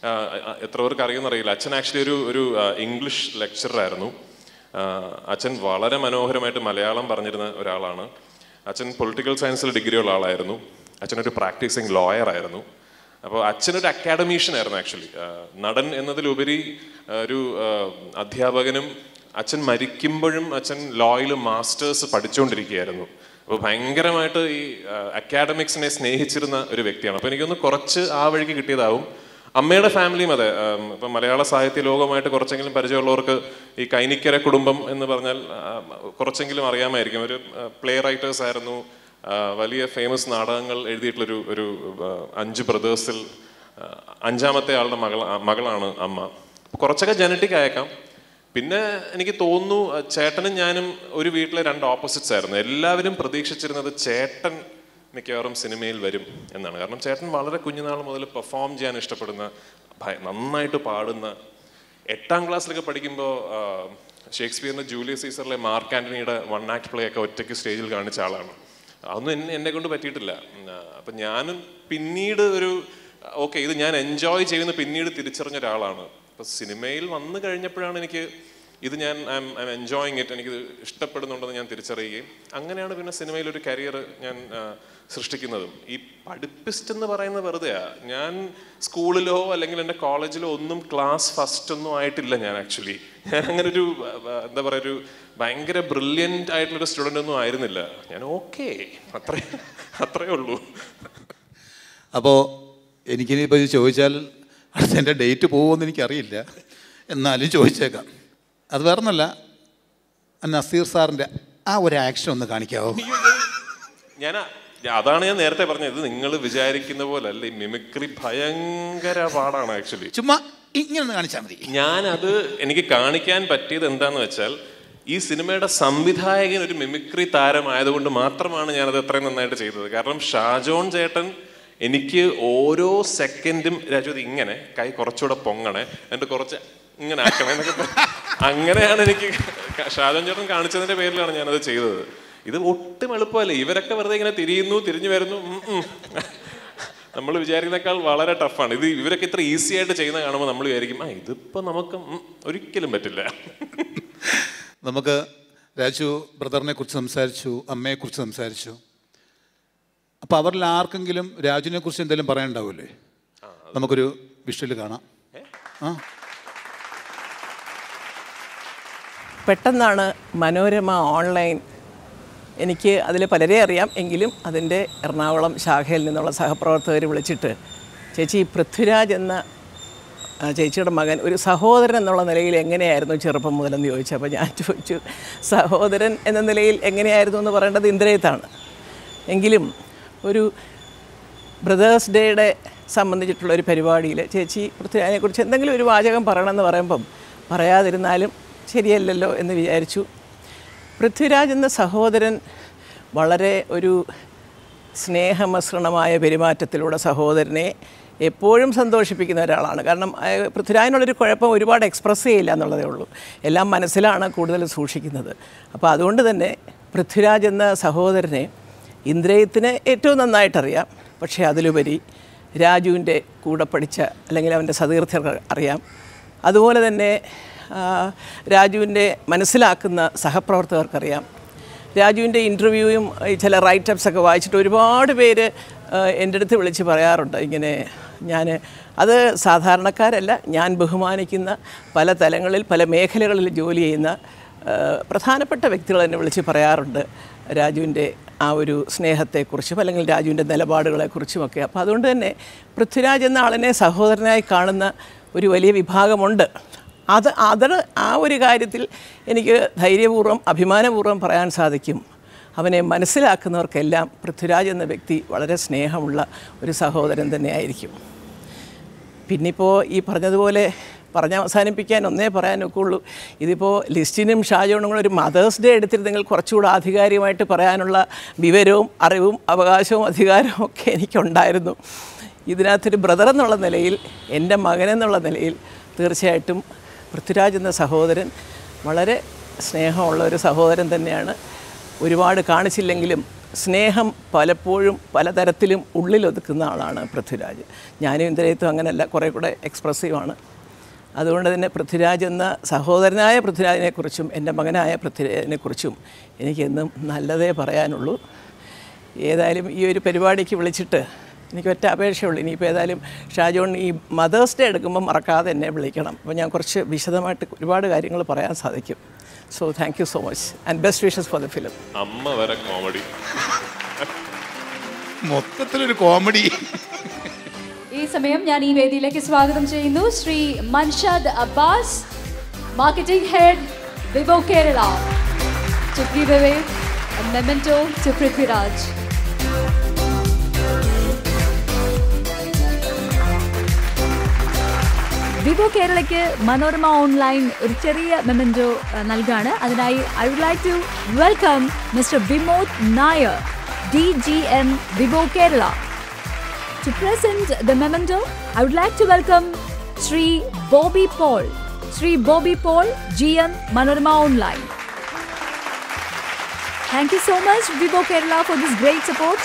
ആ, ആ, എത്ര പേർക്ക് അറിയുമെന്നറിയില്ല അച്ഛൻ ആക്ച്വലി ഒരു ഒരു ആ, ഇംഗ്ലീഷ് ലെക്ചറായിരുന്നു അച്ഛൻ വളരെ മനോഹരമായിട്ട് മലയാളം പറഞ്ഞിരുന്ന ഒരാളാണ് അച്ഛൻ പൊളിറ്റിക്കൽ സയൻസിൽ ഡിഗ്രി ഉള്ള ആളായിരുന്നു അച്ഛനൊരു പ്രാക്ടീസിങ് ലോയർ ആയിരുന്നു അപ്പോൾ അച്ഛനൊരു അക്കാഡമീഷ്യൻ ആയിരുന്നു ആക്ച്വലി നടൻ എന്നതിലുപരി ആ, ഒരു ആ, അധ്യാപകനും അച്ഛൻ മരിക്കുമ്പോഴും അച്ഛൻ ലോയിൽ മാസ്റ്റേഴ്സ് പഠിച്ചുകൊണ്ടിരിക്കുകയായിരുന്നു അപ്പോൾ ഭയങ്കരമായിട്ട് ഈ അക്കാഡമിക്സിനെ സ്നേഹിച്ചിരുന്ന ഒരു വ്യക്തിയാണ് അപ്പോൾ എനിക്കൊന്ന് കുറച്ച് ആ വഴിക്ക് കിട്ടിയതാവും അമ്മയുടെ ഫാമിലിയും അതെ ആം, ഇപ്പം മലയാള സാഹിത്യ ലോകമായിട്ട് കുറച്ചെങ്കിലും പരിചയമുള്ളവർക്ക് ഈ കൈനിക്കര കുടുംബം എന്ന് പറഞ്ഞാൽ ആ, കുറച്ചെങ്കിലും അറിയാമായിരിക്കും ഒരു പ്ലേ റൈറ്റേഴ്സ് ആയിരുന്നു ആ, വലിയ ഫേമസ് നാടകങ്ങൾ എഴുതിയിട്ടുള്ളൊരു ഒരു ആ, അഞ്ച് ബ്രദേഴ്സിൽ ആ, അഞ്ചാമത്തെ ആളുടെ മകൾ മകളാണ് അമ്മ കുറച്ചൊക്കെ ജനറ്റിക് ആയേക്കാം പിന്നെ എനിക്ക് തോന്നുന്നു ആ, ചേട്ടനും ഞാനും ഒരു വീട്ടിലെ രണ്ട് ഓപ്പോസിറ്റ്സ് ആയിരുന്നു എല്ലാവരും പ്രതീക്ഷിച്ചിരുന്നത് ചേട്ടൻ മിക്കവാറും സിനിമയിൽ വരും എന്നാണ് കാരണം ചേട്ടൻ വളരെ കുഞ്ഞുനാൾ മുതൽ പെർഫോം ചെയ്യാൻ ഇഷ്ടപ്പെടുന്ന ഭയ- നന്നായിട്ട് പാടുന്ന എട്ടാം ക്ലാസ്സിലൊക്കെ പഠിക്കുമ്പോൾ ഷേക്സ്പിയറിന്റെ ജൂലിയസ് സീസറിലെ മാർക്ക് ആന്റണിയുടെ വൺ ആക്ട് പ്ലേ ഒക്കെ ഒറ്റയ്ക്ക് സ്റ്റേജിൽ കാണിച്ച ആളാണ് അതൊന്നും എന്നെ എന്നെ കൊണ്ട് പറ്റിയിട്ടില്ല ഉം, ആ, അപ്പം ഞാനും പിന്നീട് ഒരു ഓക്കെ ഇത് ഞാൻ എൻജോയ് ചെയ്യുന്ന പിന്നീട് തിരിച്ചറിഞ്ഞ ഒരാളാണ് അപ്പം സിനിമയിൽ വന്നു കഴിഞ്ഞപ്പോഴാണ് എനിക്ക് ഇത് ഞാൻ ഐ എം എൻജോയിങ് ഇറ്റ് എനിക്ക് ഇഷ്ടപ്പെടുന്നുണ്ടെന്ന് ഞാൻ തിരിച്ചറിയുകയും അങ്ങനെയാണ് പിന്നെ സിനിമയിൽ ഒരു കരിയർ ഞാൻ ആ, സൃഷ്ടിക്കുന്നതും ഈ പഠിപ്പിസ്റ്റ് എന്ന് പറയുന്നത് വെറുതെയാ ഞാൻ സ്കൂളിലോ അല്ലെങ്കിൽ എൻ്റെ കോളേജിലോ ഒന്നും ക്ലാസ് ഫസ്റ്റ് ഒന്നും ആയിട്ടില്ല ഞാൻ ആക്ച്വലി ഞാൻ അങ്ങനെ ഒരു ആ, ആ, എന്താ പറയുക ഒരു ഭയങ്കര ബ്രില്യൻ്റ് ആയിട്ടുള്ളൊരു സ്റ്റുഡൻ്റ് ഒന്നും ആയിരുന്നില്ല ഞാൻ ഓക്കെ അത്രേ അത്രേ ഉള്ളൂ അപ്പോൾ എനിക്കിനിപ്പോൾ ഇത് ചോദിച്ചാൽ അടുത്ത എൻ്റെ ഡേറ്റ് പോകുമെന്ന് എനിക്കറിയില്ല എന്നാലും ചോദിച്ചേക്കാം അത് വേറൊന്നല്ല നസീർ സാറിൻ്റെ ആ ഒരു ആക്ഷൻ ഒന്ന് കാണിക്കാവോ ഞാൻ അതാണ് ഞാൻ നേരത്തെ പറഞ്ഞത് ഇത് നിങ്ങൾ വിചാരിക്കുന്ന പോലെ അല്ല ഈ മിമിക്രി ഭയങ്കര പാടാണ് ആക്ച്വലി ചുമ്മാ ഇങ്ങനെ ഒന്ന് കാണിച്ചാൽ മതി ഞാനത് എനിക്ക് കാണിക്കാൻ പറ്റിയത് എന്താന്ന് വെച്ചാൽ ഈ സിനിമയുടെ സംവിധായകൻ ഒരു മിമിക്രി താരമായതുകൊണ്ട് മാത്രമാണ് ഞാനത് അത്രയും നന്നായിട്ട് ചെയ്തത് കാരണം ഷാജോൺ ചേട്ടൻ എനിക്ക് ഓരോ സെക്കൻഡും രാജു ഇത് ഇങ്ങനെ കൈ കുറച്ചുകൂടെ പൊങ്ങണേ എന്നിട്ട് കുറച്ച് ഇങ്ങനെ ആക്കണേ എന്നൊക്കെ പറഞ്ഞ് അങ്ങനെയാണ് എനിക്ക് ഷാജോൺ ചേട്ടൻ കാണിച്ചതിന്റെ പേരിലാണ് ഞാനത് ചെയ്തത് ഇത് ഒട്ടും എളുപ്പമല്ല ഇവരൊക്കെ വെറുതെ ഇങ്ങനെ തിരിയുന്നു തിരിഞ്ഞു വരുന്നു ഉം, ഉം. നമ്മൾ വിചാരിക്കുന്നേക്കാൾ വളരെ ടഫാണ് ഇത് ഇവരൊക്കെ ഇത്ര ഈസി ആയിട്ട് ചെയ്യുന്ന കാണുമ്പോൾ നമ്മൾ വിചാരിക്കും ആ ഇതിപ്പോ നമുക്ക് ഉം, ഒരിക്കലും പറ്റില്ല നമുക്ക് രാജു ബ്രദറിനെ കുറിച്ച് സംസാരിച്ചു അമ്മയെക്കുറിച്ച് സംസാരിച്ചു അപ്പോൾ അവരിൽ ആർക്കെങ്കിലും രാജുവിനെ കുറിച്ച് എന്തെങ്കിലും പറയാനുണ്ടാവില്ലേ നമുക്കൊരു വിഷ്വൽ കാണാം ആ പെട്ടെന്നാണ് മനോരമ ഓൺലൈൻ എനിക്ക് അതിൽ പലരെ അറിയാം എങ്കിലും അതിൻ്റെ എറണാകുളം ശാഖയിൽ നിന്നുള്ള സഹപ്രവർത്തകർ വിളിച്ചിട്ട് ചേച്ചി പൃഥ്വിരാജ് എന്ന ആ, ചേച്ചിയുടെ മകൻ ഒരു സഹോദരൻ എന്നുള്ള നിലയിൽ എങ്ങനെയായിരുന്നു ചെറുപ്പം മുതലെന്ന് ചോദിച്ചു അപ്പോൾ ഞാൻ ചോദിച്ചു സഹോദരൻ എന്ന നിലയിൽ എങ്ങനെയായിരുന്നു എന്ന് പറയേണ്ടത് ഇന്ദ്രയത്താണ് എങ്കിലും ഒരു ബ്രദേഴ്സ് ഡേയുടെ സംബന്ധിച്ചിട്ടുള്ള ഒരു പരിപാടിയിൽ ചേച്ചി പൃഥ്വിരാജിനെക്കുറിച്ച് എന്തെങ്കിലും ഒരു വാചകം പറയണമെന്ന് പറയുമ്പം പറയാതിരുന്നാലും ശരിയല്ലല്ലോ എന്ന് വിചാരിച്ചു പൃഥ്വിരാജ് എന്ന സഹോദരൻ വളരെ ഒരു സ്നേഹമസൃണമായ പെരുമാറ്റത്തിലൂടെ സഹോദരനെ എപ്പോഴും സന്തോഷിപ്പിക്കുന്ന ഒരാളാണ് കാരണം അയ- പൃഥ്വിരാജിനുള്ളൊരു കുഴപ്പം ഒരുപാട് എക്സ്പ്രസ് ചെയ്യില്ല എന്നുള്ളതേ ഉള്ളൂ എല്ലാം മനസ്സിലാണ് കൂടുതൽ സൂക്ഷിക്കുന്നത് അപ്പോൾ അതുകൊണ്ട് തന്നെ പൃഥ്വിരാജ് എന്ന സഹോദരനെ ഇന്ദ്രയത്തിന് ഏറ്റവും നന്നായിട്ടറിയാം പക്ഷേ അതിലുപരി രാജുവിൻ്റെ കൂടെ പഠിച്ച അല്ലെങ്കിൽ അവൻ്റെ സതീർത്ഥ്യർക്ക് അറിയാം അതുപോലെ തന്നെ ആ, രാജുവിൻ്റെ മനസ്സിലാക്കുന്ന സഹപ്രവർത്തകർക്കറിയാം രാജുവിൻ്റെ ഇൻ്റർവ്യൂയും ഈ ചില റൈറ്റപ്സ് ഒക്കെ വായിച്ചിട്ട് ഒരുപാട് പേര് ആ, എൻ്റെ അടുത്ത് വിളിച്ച് പറയാറുണ്ട് ഇങ്ങനെ ഞാൻ അത് സാധാരണക്കാരല്ല ഞാൻ ബഹുമാനിക്കുന്ന പല തലങ്ങളിൽ പല മേഖലകളിൽ ജോലി ചെയ്യുന്ന ആ, പ്രധാനപ്പെട്ട വ്യക്തികൾ എന്നെ വിളിച്ച് പറയാറുണ്ട് രാജുവിൻ്റെ ആ ഒരു സ്നേഹത്തെക്കുറിച്ചും അല്ലെങ്കിൽ രാജുവിൻ്റെ നിലപാടുകളെക്കുറിച്ചുമൊക്കെ അപ്പോൾ അതുകൊണ്ട് തന്നെ പൃഥ്വിരാജ് എന്ന ആളിനെ സഹോദരനായി കാണുന്ന ഒരു വലിയ വിഭാഗമുണ്ട് അത് അത് ആ ഒരു കാര്യത്തിൽ എനിക്ക് ധൈര്യപൂർവ്വം അഭിമാനപൂർവ്വം പറയാൻ സാധിക്കും അവനെ മനസ്സിലാക്കുന്നവർക്കെല്ലാം പൃഥ്വിരാജ് എന്ന വ്യക്തി വളരെ സ്നേഹമുള്ള ഒരു സഹോദരൻ തന്നെയായിരിക്കും പിന്നിപ്പോൾ ഈ പറഞ്ഞതുപോലെ പറഞ്ഞ് അവസാനിപ്പിക്കാൻ ഒന്നേ പറയാനൊക്കെ ഉള്ളൂ ഇതിപ്പോൾ ലിസ്റ്റിനും ഷാജോണും കൂടെ ഒരു മദേഴ്സ് ഡേ എടുത്തിരുന്നെങ്കിൽ കുറച്ചുകൂടെ ആധികാരികമായിട്ട് പറയാനുള്ള വിവരവും അറിവും അവകാശവും അധികാരവും ഒക്കെ എനിക്കുണ്ടായിരുന്നു ഇതിനകത്തൊരു ബ്രദർ എന്നുള്ള നിലയിൽ എൻ്റെ മകനെന്നുള്ള നിലയിൽ തീർച്ചയായിട്ടും പൃഥ്വിരാജ് എന്ന സഹോദരൻ വളരെ സ്നേഹമുള്ള ഒരു സഹോദരൻ തന്നെയാണ് ഒരുപാട് കാണിച്ചില്ലെങ്കിലും സ്നേഹം പലപ്പോഴും പലതരത്തിലും ഉള്ളിലൊതുക്കുന്ന ആളാണ് പൃഥ്വിരാജ് ഞാനും ഇന്ദ്രയത്തും അങ്ങനെയല്ല കുറേ കൂടെ എക്സ്പ്രസീവാണ് അതുകൊണ്ട് തന്നെ പൃഥ്വിരാജ് എന്ന സഹോദരനായ പൃഥ്വിരാജിനെക്കുറിച്ചും എൻ്റെ മകനായ പൃഥ്വിരാജിനെക്കുറിച്ചും എനിക്കെന്നും നല്ലതേ പറയാനുള്ളൂ ഏതായാലും ഈ ഒരു പരിപാടിക്ക് വിളിച്ചിട്ട് എനിക്ക് ഒറ്റ അപേക്ഷയുള്ളൂ ഇനിയിപ്പോൾ ഏതായാലും ഷാജോൺ ഈ മദേഴ്സ് ഡേ എടുക്കുമ്പോൾ മറക്കാതെ എന്നെ വിളിക്കണം അപ്പോൾ ഞാൻ കുറച്ച് വിശദമായിട്ട് ഒരുപാട് കാര്യങ്ങൾ പറയാൻ സാധിക്കും so thank you so much and best wishes for the film അമ്മ വരെ കോമഡി മൊത്തത്തിലൊരു കോമഡി ഈ സമയം ഞാൻ ഈ വേദിയിലേക്ക് സ്വാഗതം ചെയ്യുന്നു Shri Manshad Abbas marketing head Vivo Kerala to give away a memento to Prithviraj. Vivo കേരളയ്ക്ക് മനോരമ ഓൺലൈൻ ഒരു ചെറിയ മെമൻറ്റോ നൽകാണ് അതിനായി I would like to welcome mister Vimod Nair D G M Vivo Kerala To present the memento, I would like to welcome Sri Bobby Paul. Sri Bobby Paul, GM Manorama Online. Thank you so much, Vivo Kerala, for this great support.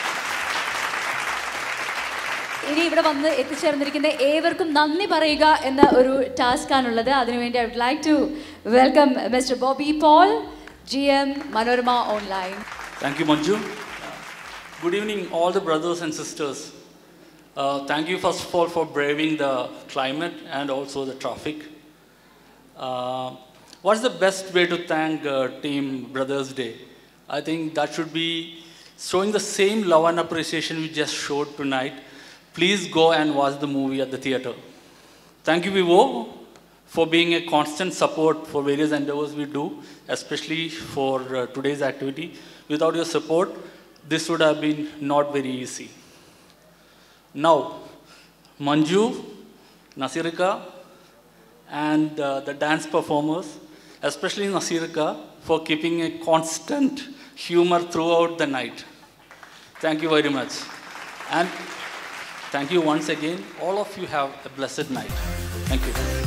ഇനി ഇവിടെ വന്ന് എത്തിച്ചേർന്നിരിക്കുന്ന ഏവർക്കും നന്ദി പറയുക എന്ന ഒരു ടാസ്ക് ആണുള്ളത് അതിനുവേണ്ടി I would like to welcome mister Bobby Paul G M Manorama online Thank you, Manju. Good evening, all the brothers and sisters. Uh, thank you, first of all, for braving the climate and also the traffic. Uh, what's the best way to thank uh, Team Brothers Day? I think that should be showing the same love and appreciation we just showed tonight. Please go and watch the movie at the theater. Thank you, Vivo, for being a constant support for various endeavors we do, especially for uh, today's activity. Without your support, this would have been not very easy. Now, Manju, Nasirika, and uh, the dance performers, especially Nasirika, for keeping a constant humor throughout the night. Thank you very much. And thank you once again. All of you have a blessed night. Thank you.